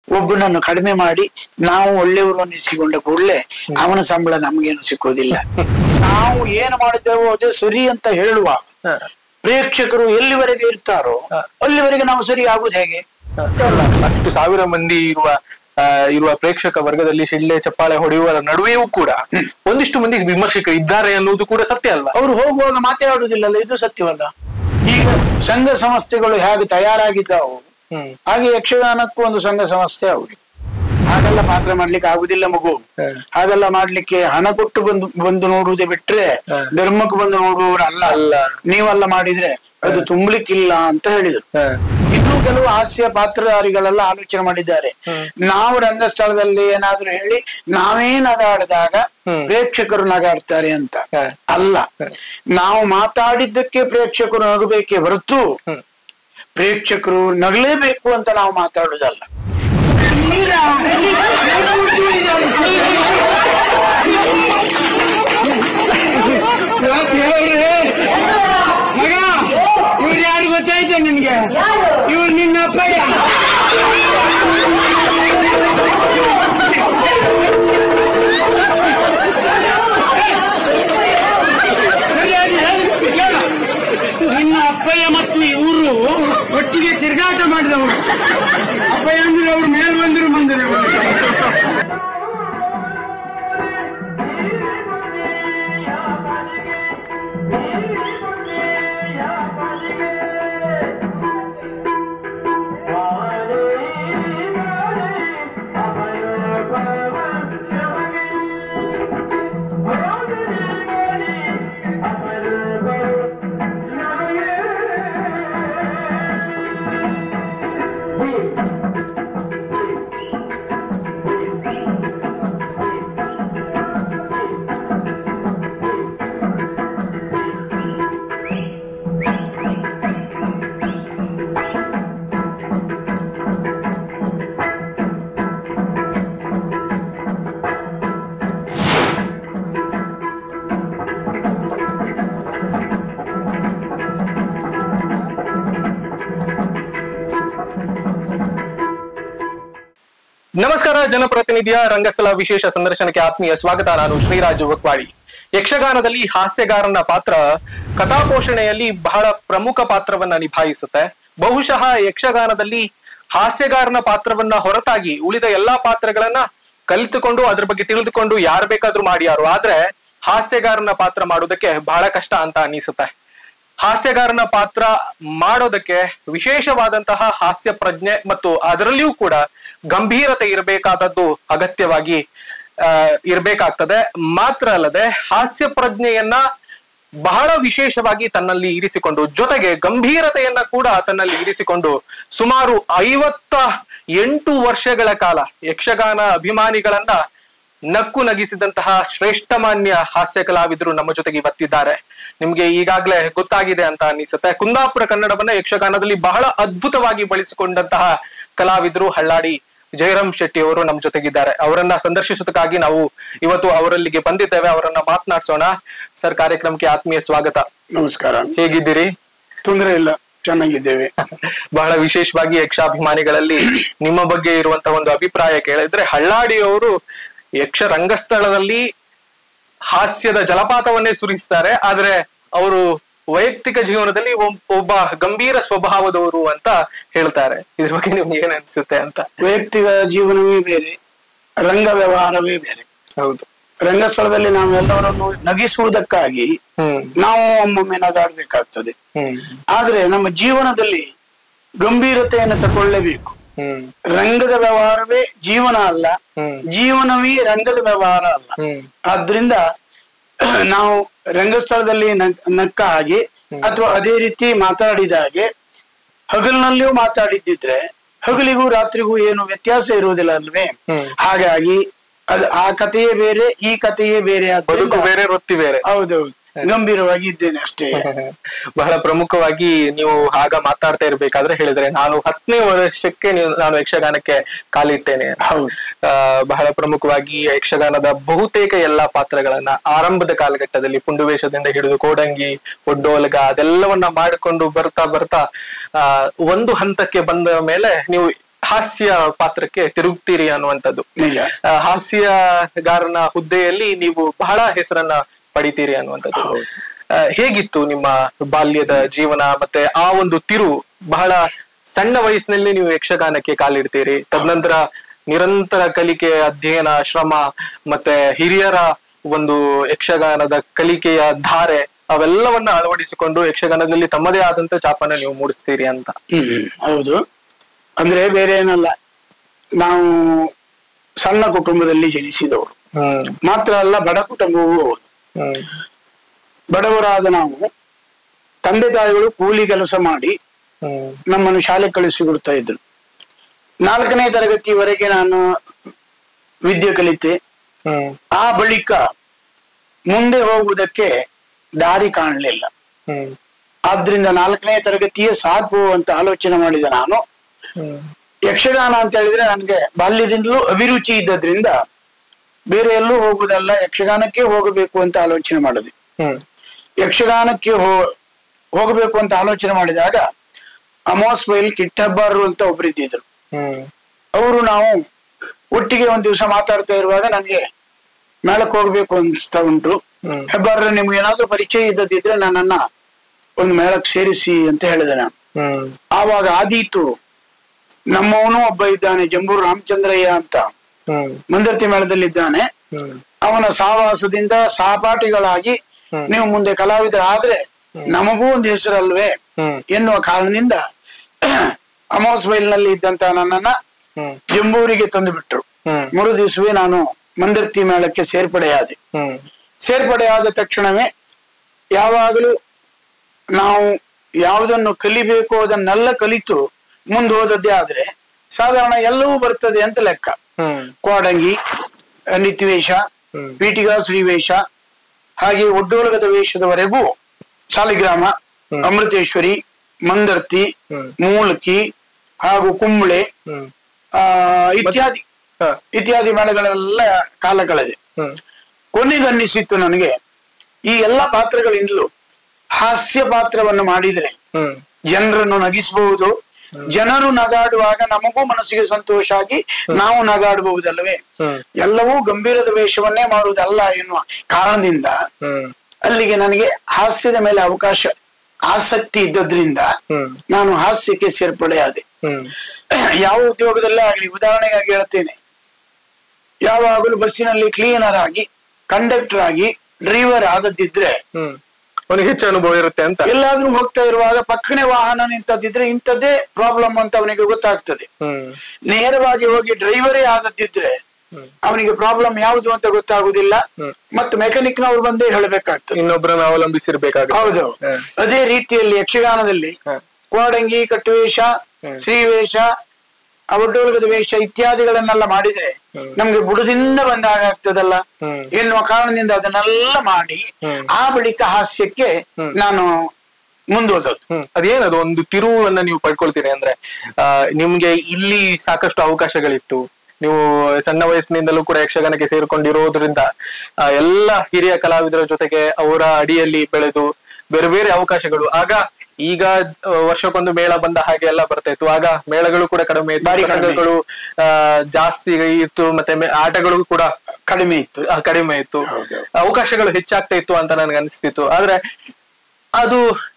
ಒಬ್ಬನನ್ನು ಕಡಿಮೆ ಮಾಡಿ ನಾವು ಒಳ್ಳೆಯವರು ಅನ್ನಿಸಿಕೊಂಡ ಕೂಡಲೇ ಅವನ ಸಂಬಳ ನಮಗೇನು ಸಿಕ್ಕೋದಿಲ್ಲ ನಾವು ಏನು ಮಾಡಿದ್ದೇವೋ ಅದು ಸರಿ ಅಂತ ಹೇಳುವ ಹ. ಪ್ರೇಕ್ಷಕರು ಎಲ್ಲಿವರೆಗೆ ಇರ್ತಾರೋ ಅಲ್ಲಿವರೆಗೆ ನಾವು ಸರಿ ಆಗುದು ಹೇಗೆ ಅಷ್ಟು ಸಾವಿರ ಮಂದಿ ಇರುವ ಆ, ಇರುವ ಪ್ರೇಕ್ಷಕ ವರ್ಗದಲ್ಲಿ ಶಿಳ್ಳೆ ಚಪ್ಪಾಳೆ ಹೊಡೆಯುವರ ನಡುವೆಯೂ ಕೂಡ ಒಂದಿಷ್ಟು ಮಂದಿ ವಿಮರ್ಶಕರು ಇದ್ದಾರೆ ಅನ್ನುವುದು ಕೂಡ ಸತ್ಯ ಅಲ್ವಾ ಅವರು ಹೋಗುವಾಗ ಮಾತಾಡುವುದಿಲ್ಲಲ್ಲ ಇದು ಸತ್ಯವಲ್ಲ ಈಗ ಸಂಘ ಸಂಸ್ಥೆಗಳು ಹೇಗೆ ತಯಾರಾಗಿದ್ದಾವು ಹ್ಮ್ ಹಾಗೆ ಯಕ್ಷಗಾನಕ್ಕೂ ಒಂದು ಸಂಘ ಸಂಸ್ಥೆ ಅವ್ರಿಗೆ ಹಾಗೆಲ್ಲ ಪಾತ್ರ ಮಾಡ್ಲಿಕ್ಕೆ ಆಗುದಿಲ್ಲ ಮಗು ಹ. ಹಾಗೆಲ್ಲ ಮಾಡ್ಲಿಕ್ಕೆ ಹಣ ಕೊಟ್ಟು ಬಂದು ಬಂದು ನೋಡುವುದೇ ಬಿಟ್ರೆ ಹ. ಧರ್ಮಕ್ಕೆ ಬಂದು ನೋಡುವವರು ಅಲ್ಲ ಅಲ್ಲ. ನೀವೆಲ್ಲ ಮಾಡಿದ್ರೆ ಅದು ತುಂಬಲಿಕ್ಕಿಲ್ಲ ಅಂತ ಹೇಳಿದ್ರು ಹ. ಇನ್ನೂ ಕೆಲವು ಹಾಸ್ಯ ಪಾತ್ರಧಾರಿಗಳೆಲ್ಲ ಆಲೋಚನೆ ಮಾಡಿದ್ದಾರೆ ನಾವು ರಂಗಸ್ಥಳದಲ್ಲಿ ಏನಾದ್ರೂ ಹೇಳಿ ನಾವೇ ನಗಾಡಿದಾಗ ಹ್ಮ್. ಪ್ರೇಕ್ಷಕರು ನಗಾಡ್ತಾರೆ ಅಂತ ಹ. ಅಲ್ಲ ನಾವು ಮಾತಾಡಿದ್ದಕ್ಕೆ ಪ್ರೇಕ್ಷಕರು ನಗಬೇಕೇ ಹೊರತು ಹ್ಮ್. ಪ್ರೇಕ್ಷಕರು ನಗಲೇಬೇಕು ಅಂತ ನಾವು ಮಾತಾಡುದಲ್ಲ ಮಗ ಇವ್ರು ಯಾರು ಗೊತ್ತಾಯ್ತಾ ನಿನ್ಗೆ ಇವ್ರು ನಿನ್ನ ಅಪ್ಪಯ್ಯ ಸರಿಯಾಗಿ ಹೇಳಿದ್ದು ಕೇಳು. ನಿನ್ನ ಅಪ್ಪಯ್ಯ ಮತ್ತು ಇವರು ಒಟ್ಟಿಗೆ ತಿರುಗಾಟ ಮಾಡಿದವರು ಅಪ್ಪಯ್ಯ ಅಂದ್ರೆ ಅವ್ರು ಮೇಲ್ ಬಂದರು ಬಂದರು ನಮಸ್ಕಾರ ಜನಪ್ರತಿನಿಧಿಯ ರಂಗಸ್ಥಳ ವಿಶೇಷ ಸಂದರ್ಶನಕ್ಕೆ ಆತ್ಮೀಯ ಸ್ವಾಗತ ನಾನು ಶ್ರೀರಾಜ್ ವಕ್ವಾಡಿ ಯಕ್ಷಗಾನದಲ್ಲಿ ಹಾಸ್ಯಗಾರನ ಪಾತ್ರ ಕಥಾಪೋಷಣೆಯಲ್ಲಿ ಬಹಳ ಪ್ರಮುಖ ಪಾತ್ರವನ್ನ ನಿಭಾಯಿಸುತ್ತೆ ಬಹುಶಃ ಯಕ್ಷಗಾನದಲ್ಲಿ ಹಾಸ್ಯಗಾರನ ಪಾತ್ರವನ್ನ ಹೊರತಾಗಿ ಉಳಿದ ಎಲ್ಲಾ ಪಾತ್ರಗಳನ್ನ ಕಲಿತುಕೊಂಡು ಅದ್ರ ಬಗ್ಗೆ ತಿಳಿದುಕೊಂಡು ಯಾರು ಬೇಕಾದ್ರೂ ಮಾಡ್ಯಾರು ಆದ್ರೆ ಹಾಸ್ಯಗಾರನ ಪಾತ್ರ ಮಾಡೋದಕ್ಕೆ ಬಹಳ ಕಷ್ಟ ಅಂತ ಅನಿಸುತ್ತೆ ಹಾಸ್ಯಗಾರನ ಪಾತ್ರ ಮಾಡೋದಕ್ಕೆ ವಿಶೇಷವಾದಂತಹ ಹಾಸ್ಯ ಪ್ರಜ್ಞೆ ಮತ್ತು ಅದರಲ್ಲಿಯೂ ಕೂಡ ಗಂಭೀರತೆ ಇರಬೇಕಾದದ್ದು ಅಗತ್ಯವಾಗಿ ಆ, ಇರ್ಬೇಕಾಗ್ತದೆ ಮಾತ್ರ ಅಲ್ಲದೆ ಹಾಸ್ಯ ಪ್ರಜ್ಞೆಯನ್ನ ಬಹಳ ವಿಶೇಷವಾಗಿ ತನ್ನಲ್ಲಿ ಇರಿಸಿಕೊಂಡು ಜೊತೆಗೆ ಗಂಭೀರತೆಯನ್ನ ಕೂಡ ತನ್ನಲ್ಲಿ ಇರಿಸಿಕೊಂಡು ಸುಮಾರು ಐವತ್ತ ಎಂಟು ವರ್ಷಗಳ ಕಾಲ ಯಕ್ಷಗಾನ ಅಭಿಮಾನಿಗಳನ್ನ ನಕ್ಕು ನಗಿಸಿದಂತಹ ಶ್ರೇಷ್ಠಮಾನ್ಯ ಹಾಸ್ಯ ಕಲಾವಿದರು ನಮ್ಮ ಜೊತೆಗೆ ಇವತ್ತಿದ್ದಾರೆ ನಿಮ್ಗೆ ಈಗಾಗಲೇ ಗೊತ್ತಾಗಿದೆ ಅಂತ ಅನಿಸುತ್ತೆ ಕುಂದಾಪುರ ಕನ್ನಡವನ್ನ ಯಕ್ಷಗಾನದಲ್ಲಿ ಬಹಳ ಅದ್ಭುತವಾಗಿ ಬಳಸಿಕೊಂಡಂತಹ ಕಲಾವಿದರು ಹಳ್ಳಾಡಿ ಜಯರಾಮ್ ಶೆಟ್ಟಿ ಅವರು ನಮ್ಮ ಜೊತೆಗಿದ್ದಾರೆ ಅವರನ್ನ ಸಂದರ್ಶಿಸೋದಕ್ಕಾಗಿ ನಾವು ಇವತ್ತು ಅವರಲ್ಲಿಗೆ ಬಂದಿದ್ದೇವೆ ಅವರನ್ನ ಮಾತನಾಡ್ಸೋಣ ಸರ್ ಕಾರ್ಯಕ್ರಮಕ್ಕೆ ಆತ್ಮೀಯ ಸ್ವಾಗತ ನಮಸ್ಕಾರ ಹೇಗಿದ್ದೀರಿ ತೊಂದರೆ ಇಲ್ಲ ಚೆನ್ನಾಗಿದ್ದೇವೆ ಬಹಳ ವಿಶೇಷವಾಗಿ ಯಕ್ಷಾಭಿಮಾನಿಗಳಲ್ಲಿ ನಿಮ್ಮ ಬಗ್ಗೆ ಇರುವಂತಹ ಒಂದು ಅಭಿಪ್ರಾಯ ಕೇಳಿದ್ರೆ ಹಳ್ಳಾಡಿ ಅವರು ಯಕ್ಷ ರಂಗಸ್ಥಳದಲ್ಲಿ ಹಾಸ್ಯದ ಜಲಪಾತವನ್ನೇ ಸುರಿಸ್ತಾರೆ ಆದ್ರೆ ಅವರು ವೈಯಕ್ತಿಕ ಜೀವನದಲ್ಲಿ ಒಬ್- ಒಬ್ಬ ಗಂಭೀರ ಸ್ವಭಾವದವರು ಅಂತ ಹೇಳ್ತಾರೆ ಇದ್ರ ಬಗ್ಗೆ ನಿಮ್ಗೆ ಏನ್ ಅನ್ಸುತ್ತೆ ಅಂತ ವೈಯಕ್ತಿಕ ಜೀವನವೇ ಬೇರೆ ರಂಗ ವ್ಯವಹಾರವೇ ಬೇರೆ ಹೌದು ರಂಗಸ್ಥಳದಲ್ಲಿ ನಾವೆಲ್ಲವರನ್ನು ನಗಿಸುವುದಕ್ಕಾಗಿ ಹ್ಮ್ ನಾವು ಒಮ್ಮೊಮ್ಮೆ ನಗಾಡ್ಬೇಕಾಗ್ತದೆ ಹ್ಮ್ ಆದ್ರೆ ನಮ್ಮ ಜೀವನದಲ್ಲಿ ಗಂಭೀರತೆಯನ್ನು ತಗೊಳ್ಳೇಬೇಕು ಹ್ಮ್ ರಂಗದ ವ್ಯವಹಾರವೇ ಜೀವನ ಅಲ್ಲ ಹ್ಮ್. ಜೀವನವೇ ರಂಗದ ವ್ಯವಹಾರ ಅಲ್ಲ ಹ್ಮ್ ಆದ್ರಿಂದ ನಾವು ರಂಗಸ್ಥಳದಲ್ಲಿ ನಗ್- ನಕ್ಕ ಹಾಗೆ ಅಥವಾ ಅದೇ ರೀತಿ ಮಾತಾಡಿದ ಹಾಗೆ ಹಗಲಿನಲ್ಲಿಯೂ ಮಾತಾಡಿದ್ದಿದ್ರೆ ಹಗಲಿಗೂ ರಾತ್ರಿಗೂ ಏನು ವ್ಯತ್ಯಾಸ ಇರುವುದಿಲ್ಲ ಅಲ್ವೇ ಹ್ಮ್. ಹಾಗಾಗಿ ಅದು ಆ ಕಥೆಯೇ ಬೇರೆ ಈ ಕಥೆಯೇ ಬೇರೆ ಬದುಕು ಆದ್ರಿಂದ ಬೇರೆ ವೃತ್ತಿ ಬೇರೆ ಹೌದೌದು ಗಂಭೀರವಾಗಿ ಇದ್ದೇನೆ ಅಷ್ಟೇ ಬಹಳ ಪ್ರಮುಖವಾಗಿ ನೀವು ಆಗ ಮಾತಾಡ್ತಾ ಇರ್ಬೇಕಾದ್ರೆ ಹೇಳಿದ್ರೆ ನಾನು ಹತ್ತನೇ ವರ್ಷಕ್ಕೆ ನೀವು ನಾನು ಯಕ್ಷಗಾನಕ್ಕೆ ಕಾಲಿಟ್ಟೇನೆ ಅಂತ. ಹೌದು ಆ, ಬಹಳ ಪ್ರಮುಖವಾಗಿ ಯಕ್ಷಗಾನದ ಬಹುತೇಕ ಎಲ್ಲಾ ಪಾತ್ರಗಳನ್ನ ಆರಂಭದ ಕಾಲಘಟ್ಟದಲ್ಲಿ ಪುಂಡುವೇಷದಿಂದ ಹಿಡಿದು ಕೋಡಂಗಿ ಒಡ್ಡೋಲಗ ಅದೆಲ್ಲವನ್ನ ಮಾಡಿಕೊಂಡು ಬರ್ತಾ ಬರ್ತಾ ಆ ಒಂದು ಹಂತಕ್ಕೆ ಬಂದ ಮೇಲೆ ನೀವು ಹಾಸ್ಯ ಪಾತ್ರಕ್ಕೆ ತಿರುಗ್ತೀರಿ ಅನ್ನುವಂಥದ್ದು ನಿಜ ಆ, ಹಾಸ್ಯಗಾರನ ಹುದ್ದೆಯಲ್ಲಿ ನೀವು ಬಹಳ ಹೆಸರನ್ನ ಪಡಿತೀರಿ ಅನ್ನುವಂಥದ್ದು ಆ, ಹೇಗಿತ್ತು ನಿಮ್ಮ ಬಾಲ್ಯದ ಜೀವನ ಮತ್ತೆ ಆ ಒಂದು ತಿರು ಬಹಳ ಸಣ್ಣ ವಯಸ್ಸಿನಲ್ಲಿ ನೀವು ಯಕ್ಷಗಾನಕ್ಕೆ ಕಾಲಿಡ್ತೀರಿ ತದನಂತರ ನಿರಂತರ ಕಲಿಕೆ ಅಧ್ಯಯನ ಶ್ರಮ ಮತ್ತೆ ಹಿರಿಯರ ಒಂದು ಯಕ್ಷಗಾನದ ಕಲಿಕೆಯ ಧಾರೆ ಅವೆಲ್ಲವನ್ನ ಅಳವಡಿಸಿಕೊಂಡು ಯಕ್ಷಗಾನದಲ್ಲಿ ತಮ್ಮದೇ ಆದಂತ ಚಾಪನ್ನ ನೀವು ಮೂಡಿಸ್ತೀರಿ ಅಂತ ಹ್ಮ್ ಹೌದು ಅಂದ್ರೆ ಬೇರೆ ಏನಲ್ಲ ನಾವು ಸಣ್ಣ ಕುಟುಂಬದಲ್ಲಿ ಜನಿಸಿದವರು ಹ್ಮ್ ಮಾತ್ರ ಅಲ್ಲ ಬಡ ಕುಟುಂಬವೂ ಹೌದು ಹ್ಮ್ ಬಡವರಾದ ನಾವು ತಂದೆ ತಾಯಿಗಳು ಕೂಲಿ ಕೆಲಸ ಮಾಡಿ ಹ್ಮ್ ನಮ್ಮನ್ನು ಶಾಲೆ ಕಳಿಸಿಕೊಡ್ತಾ ಇದ್ರು ನಾಲ್ಕನೇ ತರಗತಿವರೆಗೆ ನಾನು ವಿದ್ಯೆ ಕಲಿತೆ ಹ್ಮ್ ಆ ಬಳಿಕ ಮುಂದೆ ಹೋಗುವುದಕ್ಕೆ ದಾರಿ ಕಾಣಲಿಲ್ಲ ಹ್ಮ್ ಆದ್ರಿಂದ ನಾಲ್ಕನೇ ತರಗತಿಯೇ ಸಾಕು ಅಂತ ಆಲೋಚನೆ ಮಾಡಿದ ನಾನು ಹ್ಮ್ ಯಕ್ಷಗಾನ ಅಂತ ಹೇಳಿದ್ರೆ ನನಗೆ ಬಾಲ್ಯದಿಂದಲೂ ಅಭಿರುಚಿ ಇದ್ದದ್ರಿಂದ ಬೇರೆ ಎಲ್ಲೂ ಹೋಗುವುದಲ್ಲ ಯಕ್ಷಗಾನಕ್ಕೆ ಹೋಗಬೇಕು ಅಂತ ಆಲೋಚನೆ ಮಾಡಿದೆ ಹ್ಮ್ ಯಕ್ಷಗಾನಕ್ಕೆ ಹೋ ಹೋಗಬೇಕು ಅಂತ ಆಲೋಚನೆ ಮಾಡಿದಾಗ ಅಮೋಸ್ ಬೈಲ್ ಕಿಟ್ಟಬ್ಬಾರರು ಅಂತ ಒಬ್ಬರಿದ್ದಿದ್ರು ಹ್ಮ್ ಅವರು ನಾವು ಒಟ್ಟಿಗೆ ಒಂದ್ ದಿವಸ ಮಾತಾಡ್ತಾ ಇರುವಾಗ ನನಗೆ ಮೇಳಕ್ಕೆ ಹೋಗ್ಬೇಕು ಅನ್ಸ್ತಾ ಉಂಟು ಹ್ಮ್. ಹೆಬ್ಬಾರ್ರೆ ನಿಮ್ಗೆ ಏನಾದ್ರೂ ಪರಿಚಯ ಇದ್ದದಿದ್ರೆ ನನ್ನನ್ನ ಒಂದು ಮೇಳಕ್ಕೆ ಸೇರಿಸಿ ಅಂತ ಹೇಳಿದೆ ನಾನು ಹ್ಮ್ ಆವಾಗ ಆದೀತು ನಮ್ಮವನು ಒಬ್ಬ ಇದ್ದಾನೆ ಜಂಬೂರು ರಾಮಚಂದ್ರಯ್ಯ ಅಂತ ಹ್ಮ್ ಮಂದರ್ತಿ ಮೇಳದಲ್ಲಿದ್ದಾನೆ ಹ್ಮ್ ಅವನ ಸಹವಾಸದಿಂದ ಸಹಪಾಠಿಗಳಾಗಿ ಹ್ಮ್. ನೀವು ಮುಂದೆ ಕಲಾವಿದರಾದ್ರೆ ನಮಗೂ ಒಂದು ಹೆಸರಲ್ವೇ ಹ್ಮ್ ಎನ್ನುವ ಕಾರಣದಿಂದ ಅಮೋಸ್ ಬೈಲ್ನಲ್ಲಿ ಇದ್ದಂತ ನನ್ನನ್ನ ಹ್ಮ್ ಜಂಬೂರಿಗೆ ತಂದು ಬಿಟ್ರು ಹ್ಮ್ ಮರು ದಿವಸವೇ ನಾನು ಮಂದರ್ತಿ ಮೇಳಕ್ಕೆ ಸೇರ್ಪಡೆಯಾದೆ ಹ್ಮ್ ಸೇರ್ಪಡೆಯಾದ ತಕ್ಷಣವೇ ಯಾವಾಗಲೂ ನಾವು ಯಾವುದನ್ನು ಕಲಿಬೇಕು ಅದನ್ನೆಲ್ಲ ಕಲಿತು ಮುಂದೆ ಹೋದದ್ದೇ ಆದ್ರೆ ಸಾಧಾರಣ ಎಲ್ಲವೂ ಬರ್ತದೆ ಅಂತ ಲೆಕ್ಕ ಹ್ಮ್ ಕೋಡಂಗಿ ಅಹ್, ನಿತ್ಯವೇಷ ಹ್ಮ್. ಪೀಠಿಗಾ ಶ್ರೀವೇಷ ಹಾಗೆ ಒಡ್ಡೋಲಗದ ವೇಷದವರೆಗೂ ಸಾಲಿಗ್ರಾಮ ಹ್ಮ್. ಅಮೃತೇಶ್ವರಿ ಮಂದರ್ತಿ ಹ್ಮ್. ಮೂಲಕಿ ಹಾಗೂ ಕುಂಬಳೆ ಹ್ಮ್ ಆ ಇತ್ಯಾದಿ ಹ, ಇತ್ಯಾದಿ ಮೇಳಗಳೆಲ್ಲ ಕಾಲ ಕಳೆದೆ ಹ್ಮ್ ಕೊನೆಗನ್ನಿಸಿತ್ತು ನನಗೆ ಈ ಎಲ್ಲ ಪಾತ್ರಗಳಿಂದಲೂ ಹಾಸ್ಯ ಪಾತ್ರವನ್ನು ಮಾಡಿದ್ರೆ ಹ್ಮ್ ಜನರನ್ನು ನಗಿಸಬಹುದು ಜನರು ನಗಾಡುವಾಗ ನಮಗೂ ಮನಸ್ಸಿಗೆ ಸಂತೋಷ ಆಗಿ ನಾವು ನಗಾಡಬಹುದಲ್ಲವೇ ಹ್ಮ್ ಎಲ್ಲವೂ ಗಂಭೀರದ ವೇಷವನ್ನೇ ಮಾಡುವುದಲ್ಲ ಎನ್ನುವ ಕಾರಣದಿಂದ ಹ್ಮ್ ಅಲ್ಲಿಗೆ ನನಗೆ ಹಾಸ್ಯದ ಮೇಲೆ ಅವಕಾಶ ಆಸಕ್ತಿ ಇದ್ದದ್ರಿಂದ ಹ್ಮ್ ನಾನು ಹಾಸ್ಯಕ್ಕೆ ಸೇರ್ಪಡೆಯಾದೆ ಹ್ಮ್ ಯಾವ ಉದ್ಯೋಗದಲ್ಲೇ ಆಗಲಿ ಉದಾಹರಣೆಗಾಗಿ ಹೇಳ್ತೇನೆ ಯಾವಾಗಲೂ ಬಸ್ಸಿನಲ್ಲಿ ಕ್ಲೀನರ್ ಆಗಿ ಕಂಡಕ್ಟರ್ ಆಗಿ ಡ್ರೈವರ್ ಆದದ್ದಿದ್ರೆ ಹ್ಮ್ ಅವನಿಗೆ ಹೆಚ್ಚು ಅನುಭವ ಇರುತ್ತೆ ಅಂತ ಎಲ್ಲಾದ್ರೂ ಹೋಗ್ತಾ ಇರುವಾಗ ಪಕ್ಕನೆ ವಾಹನ ನಿಂತದ್ದಿದ್ರೆ ಇಂಥದ್ದೇ ಪ್ರಾಬ್ಲಮ್ ಅಂತ ಅವನಿಗೆ ಗೊತ್ತಾಗ್ತದೆ ಹ್ಮ್ ನೇರವಾಗಿ ಹೋಗಿ ಡ್ರೈವರೇ ಆದದ್ದಿದ್ರೆ ಅವನಿಗೆ ಪ್ರಾಬ್ಲಮ್ ಯಾವುದು ಅಂತ ಗೊತ್ತಾಗುದಿಲ್ಲ ಹ್ಮ್. ಮತ್ತು ಮೆಕ್ಯಾನಿಕ್ನವ್ರು ಬಂದೇ ಹೇಳಬೇಕಾಗ್ತದೆ ಇನ್ನೊಬ್ಬರನ್ನ ಅವಲಂಬಿಸಿರ್ಬೇಕಾಗುತ್ತೆ ಹೌದು ಹ. ಅದೇ ರೀತಿಯಲ್ಲಿ ಯಕ್ಷಗಾನದಲ್ಲಿ ಹ. ಕೋಡಂಗಿ ಕಟ್ಟುವೇಷ ಹ್ಮ್. ಶ್ರೀವೇಷ ಅವಡ್ಡೋಲಗದ ವೇಷ ಇತ್ಯಾದಿಗಳನ್ನೆಲ್ಲ ಮಾಡಿದ್ರೆ ನಮ್ಗೆ ಬುಡದಿಂದ ಬಂದಾಗ ಆಗ್ತದಲ್ಲ ಹ್ಮ್. ಎನ್ನುವ ಕಾರಣದಿಂದ ಅದನ್ನೆಲ್ಲ ಮಾಡಿ ಹ್ಮ್. ಆ ಬಳಿಕ ಹಾಸ್ಯಕ್ಕೆ ನಾನು ಮುಂದೋದದ್ದು ಹ್ಮ್ ಅದೇನದು ಒಂದು ತಿರುವನ್ನ ನೀವು ಪಡ್ಕೊಳ್ತೀರಿ ಅಂದ್ರೆ ಆ ನಿಮ್ಗೆ ಇಲ್ಲಿ ಸಾಕಷ್ಟು ಅವಕಾಶಗಳಿತ್ತು ನೀವು ಸಣ್ಣ ವಯಸ್ಸಿನಿಂದಲೂ ಕೂಡ ಯಕ್ಷಗಾನಕ್ಕೆ ಸೇರ್ಕೊಂಡಿರೋದ್ರಿಂದ ಆ, ಎಲ್ಲ ಹಿರಿಯ ಕಲಾವಿದರ ಜೊತೆಗೆ ಅವರ ಅಡಿಯಲ್ಲಿ ಬೆಳೆದು ಬೇರೆ ಬೇರೆ ಅವಕಾಶಗಳು ಆಗ ಈಗ ಆ, ವರ್ಷಕ್ಕೊಂದು ಮೇಳ ಬಂದ ಹಾಗೆ ಎಲ್ಲ ಬರ್ತಾ ಇತ್ತು ಆಗ ಮೇಳಗಳು ಕೂಡ ಕಡಿಮೆ ಇತ್ತು ಬಾರಿ ಕಡಿಮೆ ಪ್ರಸಂಗಗಳು ಆ, ಜಾಸ್ತಿ ಇತ್ತು ಮತ್ತೆ ಮೇ- ಆಟಗಳು ಕೂಡ ಕಡಿಮೆ ಇತ್ತು ಆ, ಕಡಿಮೆ ಇತ್ತು ಹೌದು. ಅವಕಾಶಗಳು ಹೆಚ್ಚಾಗ್ತಾ ಇತ್ತು ಅಂತ ನನಗೆ ಅನಿಸ್ತಿತ್ತು ಆದ್ರೆ ಅದು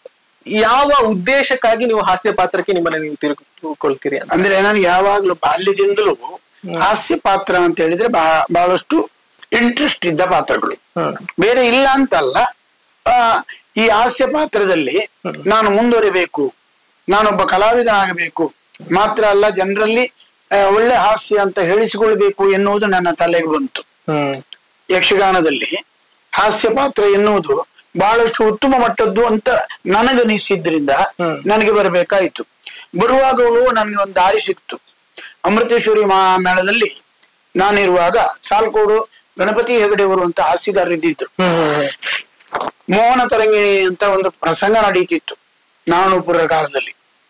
ಯಾವ ಉದ್ದೇಶಕ್ಕಾಗಿ ನೀವು ಹಾಸ್ಯ ಪಾತ್ರಕ್ಕೆ ನಿಮ್ಮನ್ನ ನೀವು ತಿರುಗಿಕೊಳ್ತೀರಿ ಅಂತ ಅಂದ್ರೆ ನನಗೆ ಯಾವಾಗ್ಲೂ ಬಾಲ್ಯದಿಂದಲೂ ಹಾಸ್ಯ ಪಾತ್ರ ಅಂತ ಹೇಳಿದ್ರೆ ಬಹಳ ಬಹಳಷ್ಟು ಇಂಟ್ರೆಸ್ಟ್ ಇದ್ದ ಪಾತ್ರಗಳು ಹ್ಮ್ ಬೇರೆ ಇಲ್ಲ ಅಂತಲ್ಲ ಆ, ಈ ಹಾಸ್ಯ ಪಾತ್ರದಲ್ಲಿ ನಾನು ಮುಂದುವರಿಬೇಕು ನಾನೊಬ್ಬ ಕಲಾವಿದನಾಗಬೇಕು ಮಾತ್ರ ಅಲ್ಲ ಜನರಲ್ಲಿ ಆ, ಒಳ್ಳೆ ಹಾಸ್ಯ ಅಂತ ಹೇಳಿಸಿಕೊಳ್ಬೇಕು ಎನ್ನುವುದು ನನ್ನ ತಲೆಗೆ ಬಂತು ಹ್ಮ್ ಯಕ್ಷಗಾನದಲ್ಲಿ ಹಾಸ್ಯ ಪಾತ್ರ ಎನ್ನುವುದು ಬಹಳಷ್ಟು ಉತ್ತಮ ಮಟ್ಟದ್ದು ಅಂತ ನನಗನಿಸಿದ್ರಿಂದ ಹ್ಮ್. ನನಗೆ ಬರಬೇಕಾಯಿತು ಬರುವಾಗಲೂ ನನಗೆ ಒಂದು ದಾರಿ ಸಿಕ್ತು ಅಮೃತೇಶ್ವರಿ ಮಾ ಮೇಳದಲ್ಲಿ ನಾನಿರುವಾಗ ಸಾಲ್ಕೋಡು ಗಣಪತಿ ಹೆಗಡೆಯವರು ಅಂತ ಹಾಸ್ಯಗಾರರು ಇದ್ದಿದ್ರು ಹ್ಮ್ ಹ್ಮ್ ಮೋಹನ ತರಂಗಿಣಿ ಅಂತ ಒಂದು ಪ್ರಸಂಗ ನಡೀತಿತ್ತು ನಾರಾಯಣಪುರ ಕಾಲದಲ್ಲಿ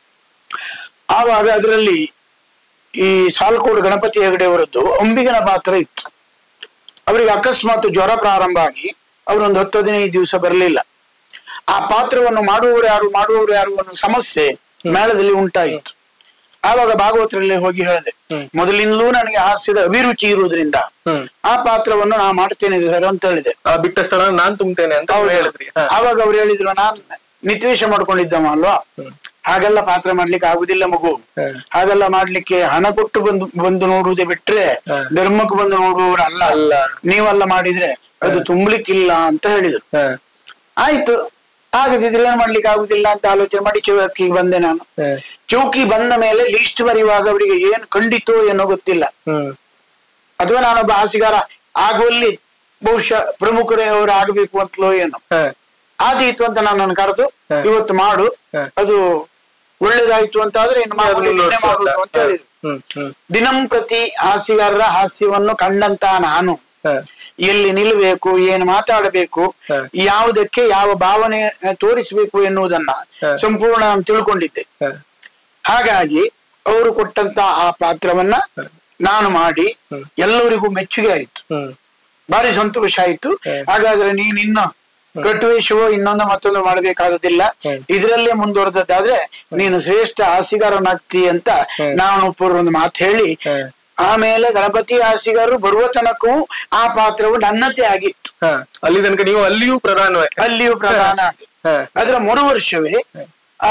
ಆವಾಗ ಅದರಲ್ಲಿ ಈ ಸಾಲ್ಕೋಡು ಗಣಪತಿ ಹೆಗಡೆಯವರದ್ದು ಅಂಬಿಗನ ಪಾತ್ರ ಇತ್ತು ಅವರಿಗೆ ಅಕಸ್ಮಾತ್ ಜ್ವರ ಪ್ರಾರಂಭ ಆಗಿ ಅವರೊಂದು ಹತ್ತು ಹದಿನೈದು ದಿವಸ ಬರಲಿಲ್ಲ ಆ ಪಾತ್ರವನ್ನು ಮಾಡುವವರು ಯಾರು ಮಾಡುವವರು ಯಾರು ಅನ್ನೋ ಸಮಸ್ಯೆ ಮೇಳದಲ್ಲಿ ಉಂಟಾಯಿತು ಆವಾಗ ಭಾಗವತರಲ್ಲಿ ಹೋಗಿ ಹೇಳಿದೆ ಮೊದಲಿಂದಲೂ ನನಗೆ ಹಾಸ್ಯದ ಅಭಿರುಚಿ ಇರುವುದರಿಂದ ಹ್ಮ್ ಆ ಪಾತ್ರವನ್ನು ನಾ ಮಾಡ್ತೇನೆ ಸರ್ ಅಂತ ಹೇಳಿದೆ ಆ ಬಿಟ್ಟ ಸ್ಥಳ ನಾನ್ ತುಂಬ್ತೇನೆ ಅಂತ ಹೌದು. ಹೇಳಿದ್ರಿ ಹ. ಆವಾಗ ಅವ್ರು ಹೇಳಿದ್ರು ನಾನ್ ನಿತ್ವೇಷ ಮಾಡ್ಕೊಂಡಿದ್ದವ ಅಲ್ವಾ ಹಾಗೆಲ್ಲ ಪಾತ್ರ ಮಾಡ್ಲಿಕ್ಕೆ ಆಗುದಿಲ್ಲ ಮಗು ಹ್ಮ್. ಹಾಗೆಲ್ಲ ಮಾಡ್ಲಿಕ್ಕೆ ಹಣ ಕೊಟ್ಟು ಬಂದು ಬಂದು ನೋಡುವುದೇ ಬಿಟ್ರೆ ಧರ್ಮಕ್ಕೆ ಬಂದು ನೋಡುವವರು ಅಲ್ಲ ಅಲ್ಲ. ನೀವೆಲ್ಲ ಮಾಡಿದ್ರೆ ಅದು ತುಂಬಲಿಕ್ಕಿಲ್ಲ ಅಂತ ಹೇಳಿದ್ರು ಹ. ಆಯ್ತು ಆಗದಿದ್ರೆ ಏನ್ ಮಾಡ್ಲಿಕ್ಕೆ ಆಗುದಿಲ್ಲ ಅಂತ ಆಲೋಚನೆ ಮಾಡಿ ಚೌಕಿಗೆ ಬಂದೆ ನಾನು ಹ. ಚೌಕಿ ಬಂದ ಮೇಲೆ ಲೀಸ್ಟ್ ಬರೆಯುವಾಗ ಅವರಿಗೆ ಏನ್ ಖಂಡಿತೋ ಏನೋ ಗೊತ್ತಿಲ್ಲ ಹ್ಮ್ ಅಥವಾ ನಾನೊಬ್ಬ ಹಾಸಿಗಾರ ಆಗುವಲ್ಲಿ ಬಹುಶಃ ಪ್ರಮುಖರೇ ಅವರು ಆಗಬೇಕು ಅಂತಲೋ ಏನೋ ಹ. ಆದೀತು ಅಂತ ನನ್ನನ್ನು ಕರೆದು ಹ. ಇವತ್ತು ಮಾಡು ಹ. ಅದು ಒಳ್ಳೇದಾಯ್ತು ಅಂತ ಆದ್ರೆ ಇನ್ನು ಮಾಮೂಲಿ ನಿನ್ನೆ ಮಾಡುದು ಅಂತ ಹೇಳಿದ್ರು ಹ್ಮ್ ಹ್ಮ್ ದಿನಂ ಪ್ರತಿ ಹಾಸ್ಯಗಾರರ ಹಾಸ್ಯವನ್ನು ಕಂಡಂತ ನಾನು ಹ. ಎಲ್ಲಿ ನಿಲ್ಲಬೇಕು ಏನು ಮಾತಾಡಬೇಕು ಹ. ಯಾವುದಕ್ಕೆ ಯಾವ ಭಾವನೆ ಆ, ತೋರಿಸಬೇಕು ಎನ್ನುವುದನ್ನ ಹ. ಸಂಪೂರ್ಣ ನಾನು ತಿಳ್ಕೊಂಡಿದ್ದೆ ಹ. ಹಾಗಾಗಿ ಅವರು ಕೊಟ್ಟಂತ ಆ ಪಾತ್ರವನ್ನ ನಾನು ಮಾಡಿ ಎಲ್ಲರಿಗೂ ಮೆಚ್ಚುಗೆ ಆಯ್ತು ಹ್ಮ್ ಭಾರಿ ಸಂತೋಷ ಆಯ್ತು ಹ್ಮ್. ಹಾಗಾದ್ರೆ ನೀನ್ ಇನ್ನು ಕಟ್ಟುವೇಷವೋ ಇನ್ನೊಂದು ಮತ್ತೊಂದು ಮಾಡಬೇಕಾಗುದಿಲ್ಲ ಹ್ಮ್. ಇದರಲ್ಲೇ ಮುಂದುವರೆದದ್ದಾದ್ರೆ ನೀನು ಶ್ರೇಷ್ಠ ಹಾಸಿಗಾರನಾಗ್ತಿ ಅಂತ ಹ್ಮ್. ನಾನು ಪೂರ್ವ ಒಂದು ಮಾತು ಹೇಳಿ ಹ್ಮ್. ಆಮೇಲೆ ಗಣಪತಿ ಹಾಸಿಗಾರರು ಬರುವ ತನಕವೂ ಆ ಪಾತ್ರವು ನನ್ನದೇ ಆಗಿತ್ತು ಹ. ಅಲ್ಲಿ ತನಕ ನೀವು ಅಲ್ಲಿಯೂ ಪ್ರಧಾನವೇ ಅಲ್ಲಿಯೂ ಪ್ರಧಾನ ಆಗಿ ಹ. ಅದರ ಮರು ವರ್ಷವೇ ಆ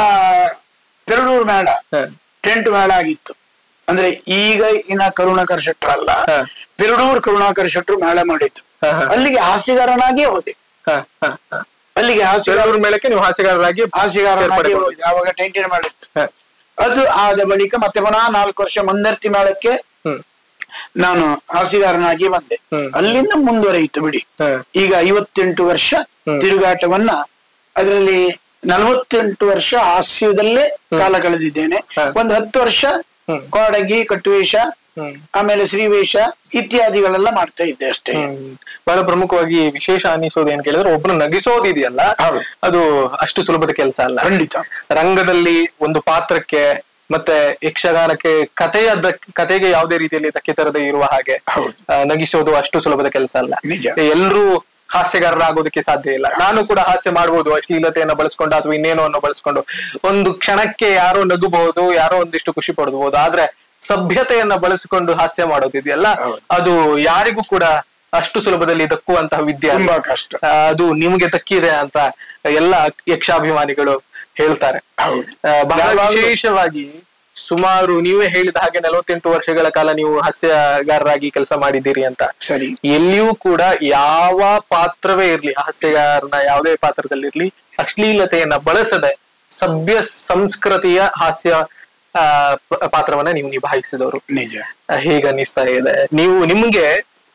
ಪೆರಡೂರು ಮೇಳ ಹ. ಟೆಂಟ್ ಮೇಳ ಆಗಿತ್ತು ಅಂದ್ರೆ ಈಗ ಇನ್ನ ಕರುಣಾಕರ್ ಶೆಟ್ರು ಅಲ್ಲ ಹ. ಪೆರಡೂರು ಕರುಣಾಕರ್ ಶೆಟ್ರು ಮೇಳ ಮಾಡಿದ್ದು ಹ, ಹ. ಅಲ್ಲಿಗೆ ಹಾಸ್ಯಗಾರನಾಗಿಯೇ ಹೋದೆ ಹ, ಹ, ಹ. ಅಲ್ಲಿಗೆ ಹಾಸ್ಯಗಾರ ಬೆಂಗಳೂರು ಮೇಳಕ್ಕೆ ನೀವು ಹಾಸ್ಯಗಾರರಾಗಿ ಹಾಸ್ಯಗಾರನಾಗಿ ಸೇರ್ಪಡೆಗೊಂಡ್ರಿ. ಹೋದೆ ಆವಾಗ ಟೆಂಟಿನ ಮೇಳಕ್ಕೆ ಹ. ಅದು ಆದ ಬಳಿಕ ಮತ್ತೆ ಪುನಃ ನಾಲ್ಕು ವರ್ಷ ಮಂದರ್ತಿ ಮೇಳಕ್ಕೆ ಹ್ಮ್ ನಾನು ಹಾಸ್ಯಗಾರನಾಗಿ ಬಂದೆ ಹ್ಮ್. ಅಲ್ಲಿಂದ ಮುಂದುವರಿಯಿತು ಬಿಡಿ ಹ. ಈಗ ಐವತ್ತೆಂಟು ವರ್ಷ ಹ್ಮ್. ತಿರುಗಾಟವನ್ನ ಅದರಲ್ಲಿ ನಲವತ್ತೆಂಟು ವರ್ಷ ಹಾಸ್ಯದಲ್ಲೇ ಕಾಲ ಕಳೆದಿದ್ದೇನೆ ಹ. ಒಂದು ಹತ್ತು ವರ್ಷ ಹ್ಮ್. ಕೊಡಗಿ ಕಟ್ಟುವೇಷ ಹ್ಮ್. ಆಮೇಲೆ ಶ್ರೀವೇಷ ಇತ್ಯಾದಿಗಳೆಲ್ಲ ಮಾಡ್ತಾ ಇದ್ದೆ ಅಷ್ಟೇ ಹ್ಮ್. ಬಹಳ ಪ್ರಮುಖವಾಗಿ ವಿಶೇಷ ಅನಿಸೋದು ಏನ್ ಕೇಳಿದ್ರೆ ಒಬ್ಬರು ನಗಿಸೋದಿದೆಯಲ್ಲ ಹೌದು. ಅದು ಅಷ್ಟು ಸುಲಭದ ಕೆಲಸ ಅಲ್ಲ ಖಂಡಿತ ರಂಗದಲ್ಲಿ ಒಂದು ಪಾತ್ರಕ್ಕೆ ಮತ್ತೆ ಯಕ್ಷಗಾನಕ್ಕೆ ಕಥೆಯ ದಕ್- ಕಥೆಗೆ ಯಾವುದೇ ರೀತಿಯಲ್ಲಿ ಧಕ್ಕೆ ತರದೇ ಇರುವ ಹಾಗೆ ಹೌದು. ಆ, ನಗಿಸೋದು ಅಷ್ಟು ಸುಲಭದ ಕೆಲಸ ಅಲ್ಲ ನಿಜ. ಎಲ್ಲರೂ ಹಾಸ್ಯಗಾರರಾಗೋದಕ್ಕೆ ಸಾಧ್ಯ ಇಲ್ಲ ನಾನು ಕೂಡ ಹಾಸ್ಯ ಮಾಡಬಹುದು ಅಶ್ಲೀಲತೆಯನ್ನ ಬಳಸ್ಕೊಂಡು ಅಥವಾ ಇನ್ನೇನೋ ಅನ್ನೋ ಬಳಸ್ಕೊಂಡು ಒಂದು ಕ್ಷಣಕ್ಕೆ ಯಾರೋ ನಗಬಹುದು ಯಾರೋ ಒಂದಿಷ್ಟು ಖುಷಿ ಪಡಬಹುದು ಆದ್ರೆ ಸಭ್ಯತೆಯನ್ನ ಬಳಸಿಕೊಂಡು ಹಾಸ್ಯ ಮಾಡೋದಿದೆಯಲ್ಲ ಹೌದು. ಅದು ಯಾರಿಗೂ ಕೂಡ ಅಷ್ಟು ಸುಲಭದಲ್ಲಿ ದಕ್ಕುವಂತಹ ವಿದ್ಯೆ ಅಲ್ಲ. ತುಂಬಾ ಕಷ್ಟ ಆ, ಅದು ನಿಮಗೆ ದಕ್ಕಿದೆ ಅಂತ ಎಲ್ಲ ಯಕ್ಷಾಭಿಮಾನಿಗಳು ಹೇಳ್ತಾರೆ ಹೌದು ಆ, ಬಹಳ ಯಾವಾಗ್ಲೂ- ವಿಶೇಷವಾಗಿ ಸುಮಾರು ನೀವೇ ಹೇಳಿದ ಹಾಗೆ ನಲವತ್ತೆಂಟು ವರ್ಷಗಳ ಕಾಲ ನೀವು ಹಾಸ್ಯಗಾರರಾಗಿ ಕೆಲಸ ಮಾಡಿದ್ದೀರಿ ಅಂತ ಸರಿ ಎಲ್ಲಿಯೂ ಕೂಡ ಯಾವ ಪಾತ್ರವೇ ಇರ್ಲಿ ಹಾಸ್ಯಗಾರನ ಯಾವುದೇ ಪಾತ್ರದಲ್ಲಿರ್ಲಿ ಅಶ್ಲೀಲತೆಯನ್ನ ಬಳಸದೆ ಸಭ್ಯ ಸಂಸ್ಕೃತಿಯ ಹಾಸ್ಯ ಆ, ಪ- ಪಾತ್ರವನ್ನ ನೀವು ನಿಭಾಯಿಸಿದವರು ನಿಜ ಆ, ಹೇಗೆ ಅನ್ನಿಸ್ತಾ ಇದೆ ನೀವು ನಿಮ್ಗೆ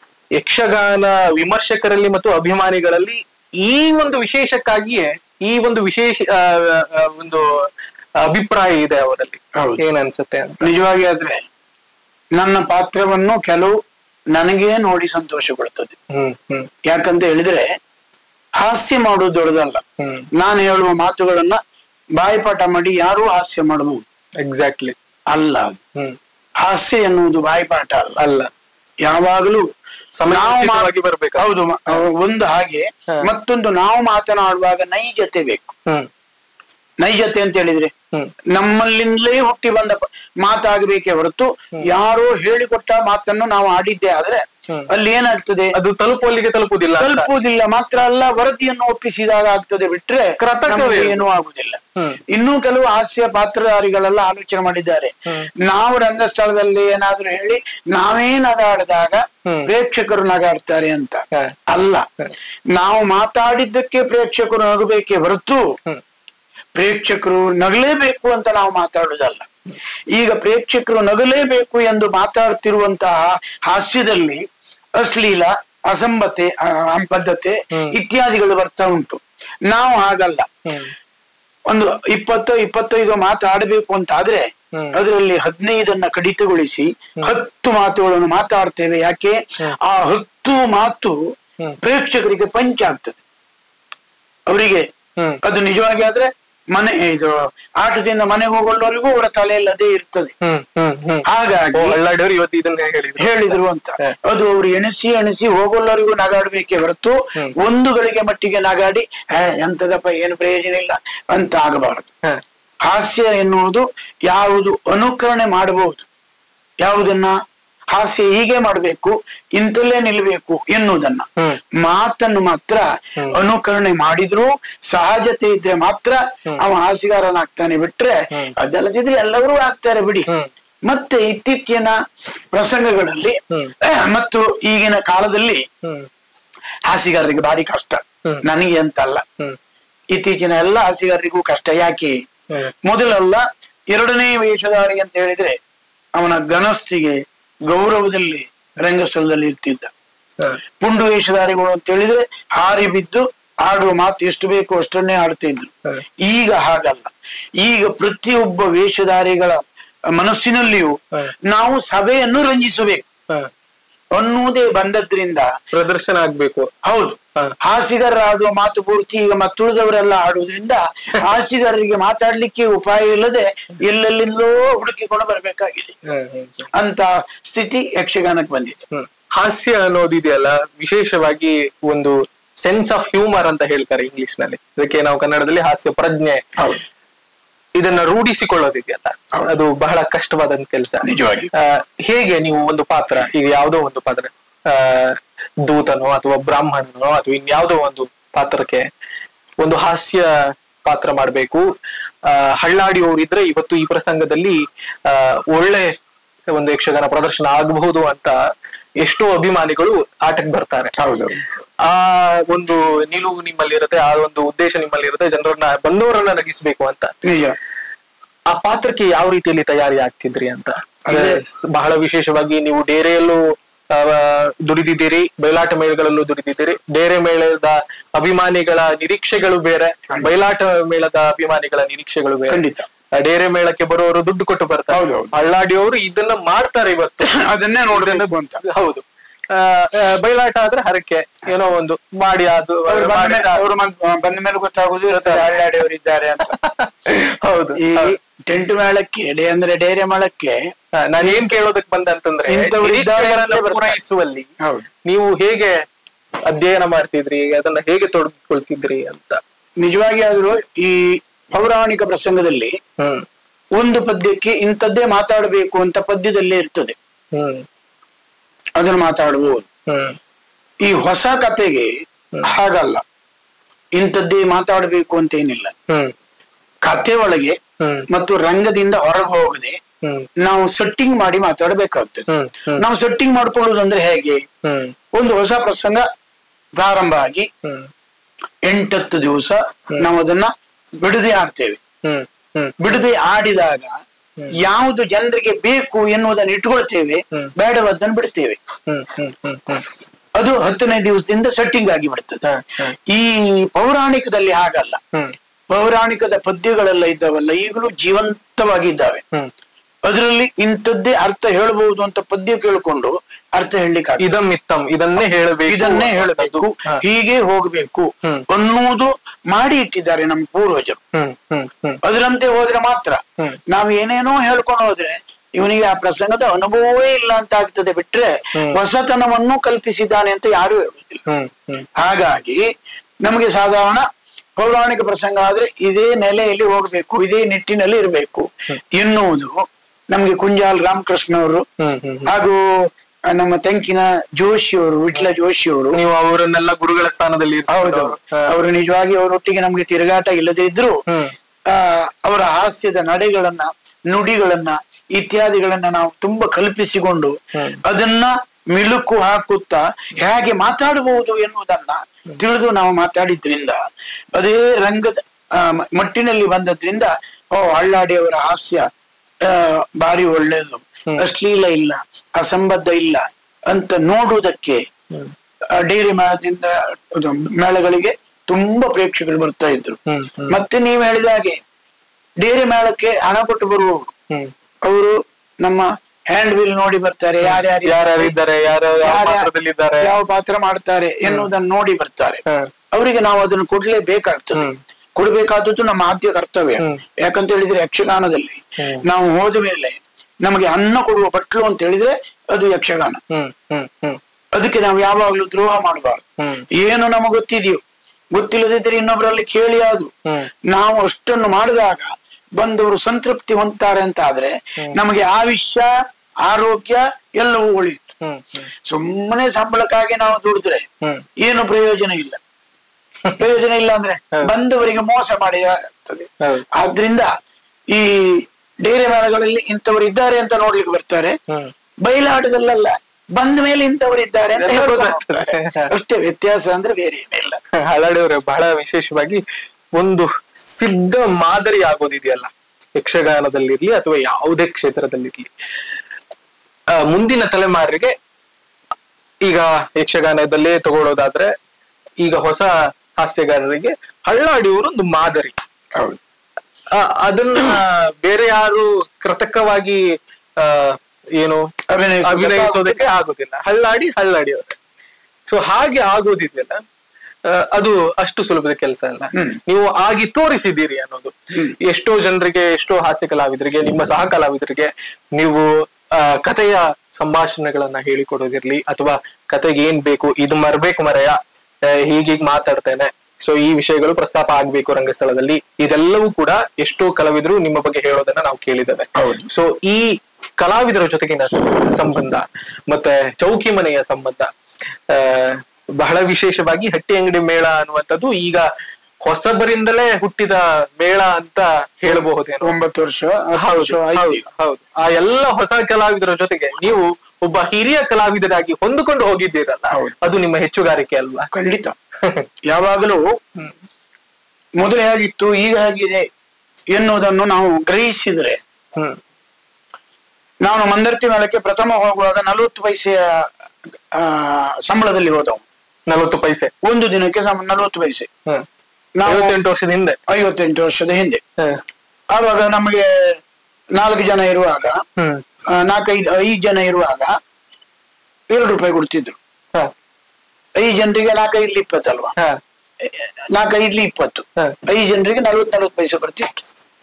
ಯಕ್ಷಗಾನ ವಿಮರ್ಶಕರಲ್ಲಿ ಮತ್ತು ಅಭಿಮಾನಿಗಳಲ್ಲಿ ಈ ಒಂದು ವಿಶೇಷಕ್ಕಾಗಿಯೇ ಈ ಒಂದು ವಿಶೇಷ ಆ, ಆ, ಒಂದು ಅಭಿಪ್ರಾಯ ಇದೆ ಅವರಲ್ಲಿ ಹೌದು. ಏನ್ ಅನ್ಸುತ್ತೆ ಅಂತ ನಿಜವಾಗಿ ಆದ್ರೆ ನನ್ನ ಪಾತ್ರವನ್ನು ಕೆಲವು ನನಗೇ ನೋಡಿ ಸಂತೋಷಗೊಳ್ತದೆ ಹ್ಮ್ ಹ್ಮ್ ಯಾಕಂತ ಹೇಳಿದ್ರೆ ಹಾಸ್ಯ ಮಾಡುವುದು ದೊಡ್ಡದಲ್ಲ ಹ್ಮ್ ನಾನು ಹೇಳುವ ಮಾತುಗಳನ್ನ ಬಾಯಿಪಾಠ ಮಾಡಿ ಯಾರೂ ಹಾಸ್ಯ ಮಾಡಬಹುದು ಎಕ್ಸಾಕ್ಟ್ಲಿ ಅಲ್ಲ ಅದು. ಹ್ಮ್ ಹಾಸ್ಯ ಎನ್ನುವುದು ಬಾಯಿಪಾಠ ಅಲ್ಲ ಅಲ್ಲ ಯಾವಾಗಲೂ ನಾವು ಮಾ- ಸಮಯೋಚಿತವಾಗಿ ಬರ್ಬೇಕು ಹೌದು ಮ- ಒಂದು ಹಾಗೆ ಹ. ಮತ್ತೊಂದು ನಾವು ಮಾತನಾಡುವಾಗ ನೈಜತೆ ಬೇಕು ಹ್ಮ್ ನೈಜತೆ ಅಂತ ಹೇಳಿದ್ರೆ ಹ್ಮ್ ನಮ್ಮಲ್ಲಿಂದಲೇ ಹುಟ್ಟಿ ಬಂದ ಪ- ಮಾತಾಗಬೇಕೇ ಹೊರತು ಯಾರೋ ಹೇಳಿಕೊಟ್ಟ ಮಾತನ್ನು ನಾವು ಆಡಿದ್ದೆ ಆದ್ರೆ ಹ್ಮ್. ಅಲ್ಲಿ ಏನಾಗ್ತದೆ ಅದು ತಲುಪುವಲ್ಲಿಗೆ ತಲುಪುವುದಿಲ್ಲ ಅಂತ. ತಲುಪುವುದಿಲ್ಲ ಮಾತ್ರ ಅಲ್ಲ ವರದಿಯನ್ನು ಒಪ್ಪಿಸಿದಾಗ ಆಗ್ತದೆ ಬಿಟ್ರೆ ಕೃತಕವೇ ನಮಗೆ ಅದು. ಏನೂ ಆಗುದಿಲ್ಲ ಹ್ಮ್. ಇನ್ನೂ ಕೆಲವು ಹಾಸ್ಯ ಪಾತ್ರಧಾರಿಗಳೆಲ್ಲ ಆಲೋಚನೆ ಮಾಡಿದ್ದಾರೆ ನಾವು ರಂಗಸ್ಥಳದಲ್ಲಿ ಏನಾದ್ರೂ ಹೇಳಿ ನಾವೇ ನಗಾಡಿದಾಗ ಹ್ಮ್. ಪ್ರೇಕ್ಷಕರು ನಗಾಡ್ತಾರೆ ಅಂತ ಹ. ಅಲ್ಲ ನಾವು ಮಾತಾಡಿದ್ದಕ್ಕೆ ಪ್ರೇಕ್ಷಕರು ನಗಬೇಕೇ ಹೊರತು ಹ್ಮ್. ಪ್ರೇಕ್ಷಕರು ನಗಲೇಬೇಕು ಅಂತ ನಾವು ಮಾತಾಡುದಲ್ಲ ಈಗ ಪ್ರೇಕ್ಷಕರು ನಗಲೇಬೇಕು ಎಂದು ಮಾತಾಡ್ತಿರುವಂತಹ ಹಾಸ್ಯದಲ್ಲಿ ಅಶ್ಲೀಲ ಅಸಂಬತೆ ಆ, ಅಪದ್ಧತೆ ಇತ್ಯಾದಿಗಳು ಬರ್ತಾ ಉಂಟು ನಾವು ಹಾಗಲ್ಲ ಹ್ಮ್ ಒಂದು ಇಪ್ಪತ್ತು ಇಪ್ಪತ್ತೈದು ಮಾತು ಆಡಬೇಕು ಅಂತ ಆದ್ರೆ ಹ್ಮ್. ಅದರಲ್ಲಿ ಹದಿನೈದನ್ನ ಕಡಿತಗೊಳಿಸಿ ಹತ್ತು ಮಾತುಗಳನ್ನು ಮಾತಾಡ್ತೇವೆ ಯಾಕೆ ಆ ಹತ್ತು ಮಾತು ಹ್ಮ್. ಪ್ರೇಕ್ಷಕರಿಗೆ ಪಂಚ ಆಗ್ತದೆ ಅವರಿಗೆ ಹ್ಮ್ ಅದು ನಿಜವಾಗಿ ಆದ್ರೆ ಮನೆ ಇದು ಆಟದಿಂದ ಮನೆಗೆ ಹೋಗೋಲ್ಲವರಿಗೂ ಅವರ ತಲೆಯಲ್ಲಿ ಅದೇ ಇರ್ತದೆ ಹ್ಮ್ ಹ್ಮ್ ಹ್ಮ್ ಹಾಗಾಗಿ ಓ ಹಳ್ಳಾಡಿಯವರು ಇವತ್ತು ಇದನ್ನ ಹೇಳಿದ್ರು ಹೇಳಿದ್ರು ಅಂತ ಹ. ಅದು ಅವರು ಎಣಿಸಿ ಎಣಿಸಿ ಹೋಗೋಲ್ಲರಿಗೂ ನಗಾಡ್ಬೇಕೇ ಹೊರತು ಹ್ಮ್. ಒಂದು ಗಳಿಗೆ ಮಟ್ಟಿಗೆ ನಗಾಡಿ "ಹೇ, ಎಂತದಪ್ಪ ಏನು ಪ್ರಯೋಜನ ಇಲ್ಲ ಅಂತ ಆಗಬಾರದು ಹ. ಹಾಸ್ಯ ಎನ್ನುವುದು ಯಾವುದು ಅನುಕರಣೆ ಮಾಡಬಹುದು ಯಾವುದನ್ನ ಹಾಸ್ಯ ಹೀಗೆ ಮಾಡಬೇಕು ಇಂತಲ್ಲೇ ನಿಲ್ಬೇಕು ಎನ್ನುವುದನ್ನ ಹ್ಮ್. ಮಾತನ್ನು ಮಾತ್ರ ಅನುಕರಣೆ ಮಾಡಿದ್ರು ಸಹಜತೆ ಇದ್ರೆ ಮಾತ್ರ ಅವ ಹಾಸ್ಯಗಾರನಾಗ್ತಾನೆ ಬಿಟ್ರೆ ಅದಲ್ಲದಿದ್ರೆ ಎಲ್ಲರೂ ಆಗ್ತಾರೆ ಬಿಡಿ ಹ್ಮ್. ಮತ್ತೆ ಇತ್ತೀಚಿನ ಪ್ರಸಂಗಗಳಲ್ಲಿ ಅಹ್, ಮತ್ತು ಈಗಿನ ಕಾಲದಲ್ಲಿ ಹ್ಮ್ ಹಾಸಿಗಾರರಿಗೆ ಭಾರಿ ಕಷ್ಟ ಹ್ಮ್. ನನಗೆ ಅಂತಲ್ಲ ಹ್ಮ್ ಇತ್ತೀಚಿನ ಎಲ್ಲ ಹಾಸಿಗಾರರಿಗೂ ಕಷ್ಟ ಯಾಕೆ ಹ್ಮ್. ಮೊದಲೆಲ್ಲ ಎರಡನೇ ವೇಷಧಾರಿ ಅಂತ ಹೇಳಿದ್ರೆ ಅವನ ಗನಸ್ತಿಗೆ ಗೌರವದಲ್ಲಿ ರಂಗಸ್ಥಳದಲ್ಲಿ ಇರ್ತಿದ್ದ ಹ. ಪುಂಡು ವೇಷಧಾರಿಗಳು ಅಂತ ಹೇಳಿದ್ರೆ ಹಾರಿ ಬಿದ್ದು ಆಡುವ ಮಾತು ಎಷ್ಟು ಬೇಕು ಅಷ್ಟನ್ನೇ ಆಡ್ತಿದ್ರು ಹ್ಮ್. ಈಗ ಹಾಗಲ್ಲ ಈಗ ಪ್ರತಿಯೊಬ್ಬ ವೇಷಧಾರಿಗಳ ಮನಸ್ಸಿನಲ್ಲಿಯೂ ಹ್ಮ್. ನಾವು ಸಭೆಯನ್ನು ರಂಜಿಸಬೇಕು ಹ. ಅನ್ನುವುದೇ ಬಂದದ್ರಿಂದ ಪ್ರದರ್ಶನ ಆಗ್ಬೇಕು ಹೌದು ಹ. ಹಾಸಿಗರ ಆಡುವ ಮಾತು ಪೂರ್ತಿ ಈಗ ಮತ್ತುಳಿದವರೆಲ್ಲ ಆಡುವುದರಿಂದ ಹಾಸಿಗರರಿಗೆ ಮಾತಾಡ್ಲಿಕ್ಕೆ ಉಪಾಯ ಇಲ್ಲದೆ ಎಲ್ಲೆಲ್ಲಿಂದಲೋ ಹುಡುಕಿಕೊಂಡು ಬರಬೇಕಾಗಿದೆ ಹ್ಮ್, ಹ್ಮ್, ಹ್ಮ್. ಅಂತ ಸ್ಥಿತಿ ಯಕ್ಷಗಾನಕ್ಕೆ ಬಂದಿದೆ ಹ್ಮ್. ಹಾಸ್ಯ ಅನ್ನೋದಿದೆಯಲ್ಲ ವಿಶೇಷವಾಗಿ ಒಂದು ಸೆನ್ಸ್ ಆಫ್ ಹ್ಯೂಮರ್ ಅಂತ ಹೇಳ್ತಾರೆ ಇಂಗ್ಲಿಷ್ ನಲ್ಲಿ ಅದಕ್ಕೆ ನಾವು ಕನ್ನಡದಲ್ಲಿ ಹಾಸ್ಯ ಪ್ರಜ್ಞೆ ಹೌದು ಇದನ್ನ ರೂಢಿಸಿಕೊಳ್ಳೋದಿದೆಯಲ್ಲ ಹೌದು. ಅದು ಬಹಳ ಕಷ್ಟವಾದಂತ ಕೆಲಸ ನಿಜವಾಗಿ ಹೇಗೆ ನೀವು ಒಂದು ಪಾತ್ರ ಈಗ ಯಾವುದೋ ಒಂದು ಪಾತ್ರ ಆ ದೂತನೋ ಅಥವಾ ಬ್ರಾಹ್ಮಣನೋ ಅಥವಾ ಇನ್ಯಾವುದೋ ಒಂದು ಪಾತ್ರಕ್ಕೆ ಒಂದು ಹಾಸ್ಯ ಪಾತ್ರ ಮಾಡ್ಬೇಕು ಆ ಹಳ್ಳಾಡಿಯವರಿದ್ರೆ ಇವತ್ತು ಈ ಪ್ರಸಂಗದಲ್ಲಿ ಆ ಒಳ್ಳೆ ಒಂದು ಯಕ್ಷಗಾನ ಪ್ರದರ್ಶನ ಆಗಬಹುದು ಅಂತ ಎಷ್ಟೋ ಅಭಿಮಾನಿಗಳು ಆಟಕ್ಕೆ ಬರ್ತಾರೆ ಹೌದು ಆ ಒಂದು ನಿಲುವು ನಿಮ್ಮಲ್ಲಿರುತ್ತೆ ಆ ಒಂದು ಉದ್ದೇಶ ನಿಮ್ಮಲ್ಲಿರುತ್ತೆ ಜನರನ್ನ ಬಂದವರನ್ನ ನಗಿಸ್ಬೇಕು ಅಂತ ನಿಜ ಆ ಪಾತ್ರಕ್ಕೆ ಯಾವ ರೀತಿಯಲ್ಲಿ ತಯಾರಿ ಆಗ್ತಿದ್ರಿ ಅಂತ ಅಂದ್ರೆ- ಬಹಳ ವಿಶೇಷವಾಗಿ ನೀವು ಡೇರೆಯಲ್ಲೂ ಆ, ದುಡಿದಿದ್ದೀರಿ ಬಯಲಾಟ ಮೇಳಗಳಲ್ಲೂ ದುಡಿದಿದ್ದೀರಿ ಡೇರೆ ಮೇಳದ ಅಭಿಮಾನಿಗಳ ನಿರೀಕ್ಷೆಗಳು ಬೇರೆ ಬಯಲಾಟ ಮೇಳದ ಅಭಿಮಾನಿಗಳ ನಿರೀಕ್ಷೆಗಳು ಬೇರೆ ಖಂಡಿತ ಆ, ಡೇರೆ ಮೇಳಕ್ಕೆ ಬರುವವರು ದುಡ್ಡು ಕೊಟ್ಟು ಬರ್ತಾರೆ ಹೌದು, ಹೌದು. ಹಳ್ಳಾಡಿಯವರು ಇದನ್ನ ಮಾಡ್ತಾರೆ ಇವತ್ತು ಅದನ್ನೇ ನೋಡ್ಬೇಕು ಅಂತ ಹೌದು ಆ, ಆ, ಬಯಲಾಟ ಆದ್ರೆ ಹರಕೆ ಏನೋ ಒಂದು ಮಾಡಿ ಅದು ಅವ್ರು ಬಂದ ಮಾಡಿದ- ಮೇಲೆ ಅವ್ರು ಮನ್- ಬಂದ ಮೇಲೆ ಗೊತ್ತಾಗುದು ಇರ್ತದೆ ಹಳ್ಳಿಯಾಡಿಯವರು ಇದ್ದಾರೆ ಅಂತ ಹೌದು ಈ ಟೆಂಟ್ ಮೇಳಕ್ಕೆ ಡೇ ಅಂದ್ರೆ ಡೇರೆ ಮೇಳಕ್ಕೆ ಆ, ನಾನು ಏನ್ ಕೇಳೋದಕ್ ಬಂದೆ ಅಂತಂದ್ರೆ ಇಂಥವ್ರು ಇದ್ದಾರೆ ನಿರೀಕ್ಷೆಗಳನ್ನ ಅಂತಲೇ ಬರ್ತಾರೆ. ಪೂರೈಸುವಲ್ಲಿ ಹೌದು ನೀವು ಹೇಗೆ ಅಧ್ಯಯನ ಮಾಡ್ತಿದ್ರಿ ಅದನ್ನ ಹೇಗೆ ತೊಡಗಿಕೊಳ್ತಿದ್ರಿ ಅಂತ ನಿಜವಾಗಿ ಆದ್ರೂ ಈ ಪೌರಾಣಿಕ ಪ್ರಸಂಗದಲ್ಲಿ ಹ್ಮ್ ಒಂದು ಪದ್ಯಕ್ಕೆ ಇಂಥದ್ದೇ ಮಾತಾಡಬೇಕು ಅಂತ ಪದ್ಯದಲ್ಲೇ ಇರ್ತದೆ ಹ್ಮ್ ಅದನ್ನು ಮಾತಾಡಬಹುದು ಹ್ಮ್ ಈ ಹೊಸ ಕತೆಗೆ ಹಾಗಲ್ಲ ಇಂಥದ್ದೇ ಮಾತಾಡಬೇಕು ಅಂತ ಏನಿಲ್ಲ ಹ್ಮ್ ಕತೆ ಒಳಗೆ ಹ್ಮ್ ಮತ್ತು ರಂಗದಿಂದ ಹೊರಗೆ ಹೋಗದೆ ಹ್ಮ್ ನಾವು ಸೆಟ್ಟಿಂಗ್ ಮಾಡಿ ಮಾತಾಡಬೇಕಾಗ್ತದೆ ಹ್ಮ್ ಹ್ಮ್ ನಾವು ಸೆಟ್ಟಿಂಗ್ ಮಾಡ್ಕೊಳ್ಳೋದಂದ್ರೆ ಹೇಗೆ ಹ್ಮ್ ಒಂದು ಹೊಸ ಪ್ರಸಂಗ ಪ್ರಾರಂಭ ಆಗಿ ಹ್ಮ್ ಎಂಟತ್ತು ದಿವಸ ನಾವು ಅದನ್ನ ಬಿಡದೆ ಆಡ್ತೇವೆ ಹ್ಮ್ ಹ್ಮ್ ಬಿಡದೆ ಆಡಿದಾಗ ಯಾವುದು ಜನರಿಗೆ ಬೇಕು ಎನ್ನುವುದನ್ನು ಇಟ್ಕೊಳ್ತೇವೆ ಹ್ಮ್. ಬೇಡವಾದ್ದನ್ನು ಬಿಡ್ತೇವೆ ಹ್ಮ್ ಹ್ಮ್ ಹ್ಮ್ ಹ್ಮ್ ಅದು ಹತ್ತನೇ ದಿವಸದಿಂದ ಸೆಟ್ಟಿಂಗ್ ಆಗಿ ಬಿಡ್ತದೆ ಹ, ಹ. ಈ ಪೌರಾಣಿಕದಲ್ಲಿ ಹಾಗಲ್ಲ ಹ್ಮ್ ಪೌರಾಣಿಕದ ಪದ್ಯಗಳೆಲ್ಲ ಇದ್ದಾವಲ್ಲ ಈಗಲೂ ಜೀವಂತವಾಗಿದ್ದಾವೆ ಹ್ಮ್ ಅದರಲ್ಲಿ ಇಂಥದ್ದೇ ಅರ್ಥ ಹೇಳ್ಬಹುದು ಅಂತ ಪದ್ಯ ಕೇಳ್ಕೊಂಡು ಅರ್ಥ ಹೇಳಲಿಕ್ಕೆ ಇದಂ ಇತ್ತಂ ಇದನ್ನೇ ಹೇಳಬೇಕು ಇದನ್ನೇ ಹೇಳಬೇಕು ಹ. ಹೀಗೆ ಹೋಗಬೇಕು ಹ್ಮ್. ಅನ್ನುವುದು ಮಾಡಿ ಇಟ್ಟಿದ್ದಾರೆ ನಮ್ಮ ಪೂರ್ವಜರು ಹ್ಮ್ ಹ್ಮ್ ಹ್ಮ್ ಅದರಂತೆ ಹೋದ್ರೆ ಮಾತ್ರ ಹ್ಮ್. ನಾವು ಏನೇನೋ ಹೇಳ್ಕೊಂಡು ಹೋದ್ರೆ ಇವನಿಗೆ ಆ ಪ್ರಸಂಗದ ಅನುಭವವೇ ಇಲ್ಲ ಅಂತ ಆಗ್ತದೆ ಬಿಟ್ರೆ ಹ್ಮ್. ಹೊಸತನವನ್ನು ಕಲ್ಪಿಸಿದ್ದಾನೆ ಅಂತ ಯಾರು ಹೇಳುವುದಿಲ್ಲ ಹ್ಮ್ ಹ್ಮ್ ಹಾಗಾಗಿ ನಮಗೆ ಸಾಧಾರಣ ಪೌರಾಣಿಕ ಪ್ರಸಂಗ ಆದ್ರೆ ಇದೇ ನೆಲೆಯಲ್ಲಿ ಹೋಗಬೇಕು ಇದೇ ನಿಟ್ಟಿನಲ್ಲಿ ಇರಬೇಕು ಎನ್ನುವುದು ನಮಗೆ ಕುಂಜಾಲ್ ರಾಮಕೃಷ್ಣ ಅವರು ಹ್ಮ್ ಹ್ಮ್ ಹ್ಮ್. ಹಾಗೂ ಆ, ನಮ್ಮ ತೆಂಕಿನ ಜೋಶಿಯವರು ವಿಟ್ಲ ಜೋಶಿಯವರು ನೀವು ಅವರನ್ನೆಲ್ಲ ಗುರುಗಳ ಸ್ಥಾನದಲ್ಲಿ ಹೌದು ಇರಿಸ್ಕೊಂಡು, ಹ. ಅವರು ನಿಜವಾಗಿ ಅವರೊಟ್ಟಿಗೆ ನಮಗೆ ತಿರುಗಾಟ ಇಲ್ಲದೆ ಇದ್ರು ಹ್ಮ್ ಆ, ಅವರ ಹಾಸ್ಯದ ನಡೆಗಳನ್ನ ನುಡಿಗಳನ್ನ ಇತ್ಯಾದಿಗಳನ್ನ ನಾವು ತುಂಬಾ ಕಲ್ಪಿಸಿಕೊಂಡು ಹ್ಮ್. ಅದನ್ನ ಮಿಲುಕು ಹಾಕುತ್ತಾ ಹೇಗೆ ಮಾತಾಡಬಹುದು ಎನ್ನುವುದನ್ನ ತಿಳಿದು ನಾವು ಮಾತಾಡಿದ್ರಿಂದ ಅದೇ ರಂಗದ ಆ, ಮ- ಮಟ್ಟಿನಲ್ಲಿ ಬಂದದ್ರಿಂದ ಓ ಹಳ್ಳಾಡಿ ಅವರ ಹಾಸ್ಯ ಆ, ಭಾರಿ ಒಳ್ಳೆಯದು ಅಶ್ಲೀಲ ಇಲ್ಲ ಅಸಂಬದ್ಧ ಇಲ್ಲ ಅಂತ ನೋಡುವುದಕ್ಕೆ ಆ, ಡೈರಿ ಮೇಳದಿಂದ ಅದು ಮೇಳಗಳಿಗೆ ತುಂಬಾ ಪ್ರೇಕ್ಷಕರು ಬರ್ತಾ ಇದ್ರು ಹ್ಮ್ ಹ್ಮ್ ಮತ್ತೆ ನೀವು ಹೇಳಿದ ಹಾಗೆ ಡೇರೆ ಮೇಳಕ್ಕೆ ಹಣ ಕೊಟ್ಟು ಬರುವವರು ಹ್ಮ್ ಅವರು ನಮ್ಮ ಹ್ಯಾಂಡ್ ಬಿಲ್ ನೋಡಿ ಬರ್ತಾರೆ ಯಾರ್ಯಾರು ಯಾರ್ಯಾರು ಇದ್ದಾರೆ ಯಾರು ಯಾವ ಯಾರ್ಯಾ- ಪಾತ್ರದಲ್ಲಿದ್ದಾರೆ ಯಾವ ಪಾತ್ರ ಮಾಡ್ತಾರೆ ಎನ್ನುವುದನ್ನು ನೋಡಿ ಬರ್ತಾರೆ ಹ. ಅವರಿಗೆ ನಾವು ಅದನ್ನು ಕೊಡ್ಲೇಬೇಕಾಗ್ತದೆ ಹ್ಮ್. ಕೊಡ್ಬೇಕಾದದ್ದು ನಮ್ಮ ಆದ್ಯ ಕರ್ತವ್ಯ ಹ್ಮ್. ಯಾಕಂತ ಹೇಳಿದ್ರೆ ಯಕ್ಷಗಾನದಲ್ಲಿ ಹ್ಮ್. ನಾವು ಹೋದ ಮೇಲೆ ನಮಗೆ ಅನ್ನ ಕೊಡುವ ಬಟ್ಲು ಅಂತ ಹೇಳಿದ್ರೆ ಅದು ಯಕ್ಷಗಾನ ಹ್ಮ್ ಹ್ಮ್ ಹ್ಮ್ ಅದಕ್ಕೆ ನಾವು ಯಾವಾಗ್ಲೂ ದ್ರೋಹ ಮಾಡಬಾರ್ದು ಹ್ಮ್ ಏನು ನಮಗೆ ಗೊತ್ತಿದೆಯೋ ಗೊತ್ತಿಲ್ಲದಿದ್ರೆ ಇನ್ನೊಬ್ಬರಲ್ಲಿ ಕೇಳಿ ಆದ್ರು ಹ್ಮ್ ನಾವು ಅಷ್ಟನ್ನು ಮಾಡಿದಾಗ ಬಂದವರು ಸಂತೃಪ್ತಿ ಹೊಂದ್ತಾರೆ ಅಂತ ಆದ್ರೆ ನಮಗೆ ಆಯುಷ್ಯ ಆರೋಗ್ಯ ಎಲ್ಲವೂ ಉಳಿಯಿತು ಹ್ಮ್ ಹ್ಮ್ ಸುಮ್ಮನೆ ಸಂಬಳಕ್ಕಾಗಿ ನಾವು ದುಡಿದ್ರೆ ಹ್ಮ್ ಏನು ಪ್ರಯೋಜನ ಇಲ್ಲ ಪ್ರಯೋಜನ ಇಲ್ಲ ಅಂದ್ರೆ ಬಂದವರಿಗೆ ಮೋಸ ಮಾಡಿ ಆಗ್ತದೆ ಹೌದು. ಆದ್ರಿಂದ ಈ ಡೇರೆ ಮೇಳಗಳಲ್ಲಿ ಇಂಥವರು ಇದ್ದಾರೆ ಅಂತ ನೋಡ್ಲಿಕ್ಕೆ ಬರ್ತಾರೆ ಹ್ಮ್ ಬಯಲಾಟದಲ್ಲ ಬಂದ ಮೇಲೆ ಇಂಥವರು ಇದ್ದಾರೆ ಅಂತ ಎಲ್ಲ ಹೇಳ್ಕೊಂಡು ಗೊತ್ತಾಗ್ತದೆ. ಹೋಗ್ತಾರೆ. ಅಷ್ಟೇ ವ್ಯತ್ಯಾಸ ಅಂದ್ರೆ ಬೇರೆ ಏನಿಲ್ಲ ಹಳಡಿಯವರೇ ಬಹಳ ವಿಶೇಷವಾಗಿ ಒಂದು ಸಿದ್ಧ ಮಾದರಿ ಆಗೋದಿದೆಯಲ್ಲ ಯಕ್ಷಗಾನದಲ್ಲಿರ್ಲಿ ಅಥವಾ ಯಾವುದೇ ಕ್ಷೇತ್ರದಲ್ಲಿರ್ಲಿ ಆ, ಮುಂದಿನ ತಲೆಮಾರಿಗೆ ಈಗ ಯಕ್ಷಗಾನದಲ್ಲೇ ತಗೊಳ್ಳೋದಾದ್ರೆ ಈಗ ಹೊಸ ಹಾಸ್ಯಗಾರರಿಗೆ ಹಳ್ಳಾಡಿಯವರು ಒಂದು ಮಾದರಿ ಹೌದು ಆ, ಅದನ್ನ ಬೇರೆ ಯಾರು ಕೃತಕವಾಗಿ ಆ, ಏನು ಅಭಿನಯಿಸೋದಕ್ಕೆ ಅಭಿನಯಿಸೋದಕ್ಕೆ ಆಗೋದಿಲ್ಲ ಹಳ್ಳಾಡಿ ಹಳ್ಳಾಡಿ ಅವ್ರೆ ಸೊ ಹಾಗೆ ಆಗೋದಿದೆಯಲ್ಲ ಆ, ಅದು ಅಷ್ಟು ಸುಲಭದ ಕೆಲಸ ಅಲ್ಲ ನೀವು ಆಗಿ ತೋರಿಸಿದ್ದೀರಿ ಅನ್ನೋದು ಎಷ್ಟೋ ಜನರಿಗೆ ಎಷ್ಟೋ ಹಾಸ್ಯ ಕಲಾವಿದರಿಗೆ ನಿಮ್ಮ ಸಹ ಕಲಾವಿದರಿಗೆ ನೀವು ಆ, ಕಥೆಯ ಸಂಭಾಷಣೆಗಳನ್ನ ಹೇಳಿಕೊಡೋದಿರ್ಲಿ ಅಥವಾ ಕತೆಗೆ ಏನ್ ಬೇಕು ಇದು ಮರ್ಬೇಕು ಮರೆಯ ಹೀಗೀಗ್ ಮಾತಾಡ್ತೇನೆ ಸೊ ಈ ವಿಷಯಗಳು ಪ್ರಸ್ತಾಪ ಆಗ್ಬೇಕು ರಂಗಸ್ಥಳದಲ್ಲಿ ಇದೆಲ್ಲವೂ ಕೂಡ ಎಷ್ಟೋ ಕಲಾವಿದರು ನಿಮ್ಮ ಬಗ್ಗೆ ಹೇಳೋದನ್ನ ನಾವು ಕೇಳಿದ್ದೇವೆ ಹೌದು. ಸೊ ಈ ಕಲಾವಿದರ ಜೊತೆಗಿನ ಸಂಬಂಧ ಮತ್ತೆ ಚೌಕಿ ಮನೆಯ ಸಂಬಂಧ ಆ, ಬಹಳ ವಿಶೇಷವಾಗಿ ಹಟ್ಟಿ ಅಂಗಡಿ ಮೇಳ ಅನ್ನುವಂಥದ್ದು ಈಗ ಹೊಸಬರಿಂದಲೇ ಹುಟ್ಟಿದ ಮೇಳ ಅಂತ ಹೇಳಬಹುದೇನೋ ಒಂಬತ್ತು ವರ್ಷ ಹತ್ತು ಹೌದು ವರ್ಷ ಆಯ್ತು ಹೌದು ಈಗ. ಹೌದು ಆ ಎಲ್ಲ ಹೊಸ ಕಲಾವಿದರ ಜೊತೆಗೆ ನೀವು ಒಬ್ಬ ಹಿರಿಯ ಕಲಾವಿದರಾಗಿ ಹೊಂದಿಕೊಂಡು ಹೋಗಿದ್ದೀರಲ್ಲ ಹೌದು. ಅದು ನಿಮ್ಮ ಹೆಚ್ಚುಗಾರಿಕೆ ಅಲ್ವಾ ಖಂಡಿತ ಯಾವಾಗಲೂ ಮೊದಲು ಹೇಗಿತ್ತು ಈಗ ಹೇಗಿದೆ ಎನ್ನುವುದನ್ನು ನಾವು ಗ್ರಹಿಸಿದ್ರೆ ಹ್ಮ್ ನಾನು ಮಂದರ್ತಿ ಮೇಳಕ್ಕೆ ಪ್ರಥಮ ಹೋಗುವಾಗ ನಲವತ್ತು ಪೈಸೆಯ ಆ, ಸಂಬಳದಲ್ಲಿ ಹೋದವು ನಲವತ್ತು ಪೈಸೆ ಒಂದು ದಿನಕ್ಕೆ ಸಮ ನಲವತ್ತು ಪೈಸೆ ಹ್ಮ್ ನಾವು ಐವತ್ತೆಂಟು ವರ್ಷದ ಹಿಂದೆ ಐವತ್ತೆಂಟು ವರ್ಷದ ಹಿಂದೆ ಹ್ಮ್ ಆವಾಗ ನಮಗೆ ನಾಲ್ಕು ಜನ ಇರುವಾಗ ಹ್ಮ್ ಆ, ನಾಲ್ಕೈದು ಐದು ಜನ ಇರುವಾಗ ಎರಡು ರೂಪಾಯಿ ಕೊಡ್ತಿದ್ರು ಹ, ಐದು ಜನರಿಗೆ ನಾಲ್ಕೈದ್ಲಿ ಇಪ್ಪತ್ತಲ್ವಾ ಹ, ನಾಲ್ಕೈದ್ಲಿ ಇಪ್ಪತ್ತು ಹ. ಐದು ಜನರಿಗೆ ನಲ್ವತ್ ನಲ್ವತ್ತು ಪೈಸೆ ಬರ್ತಿತ್ತು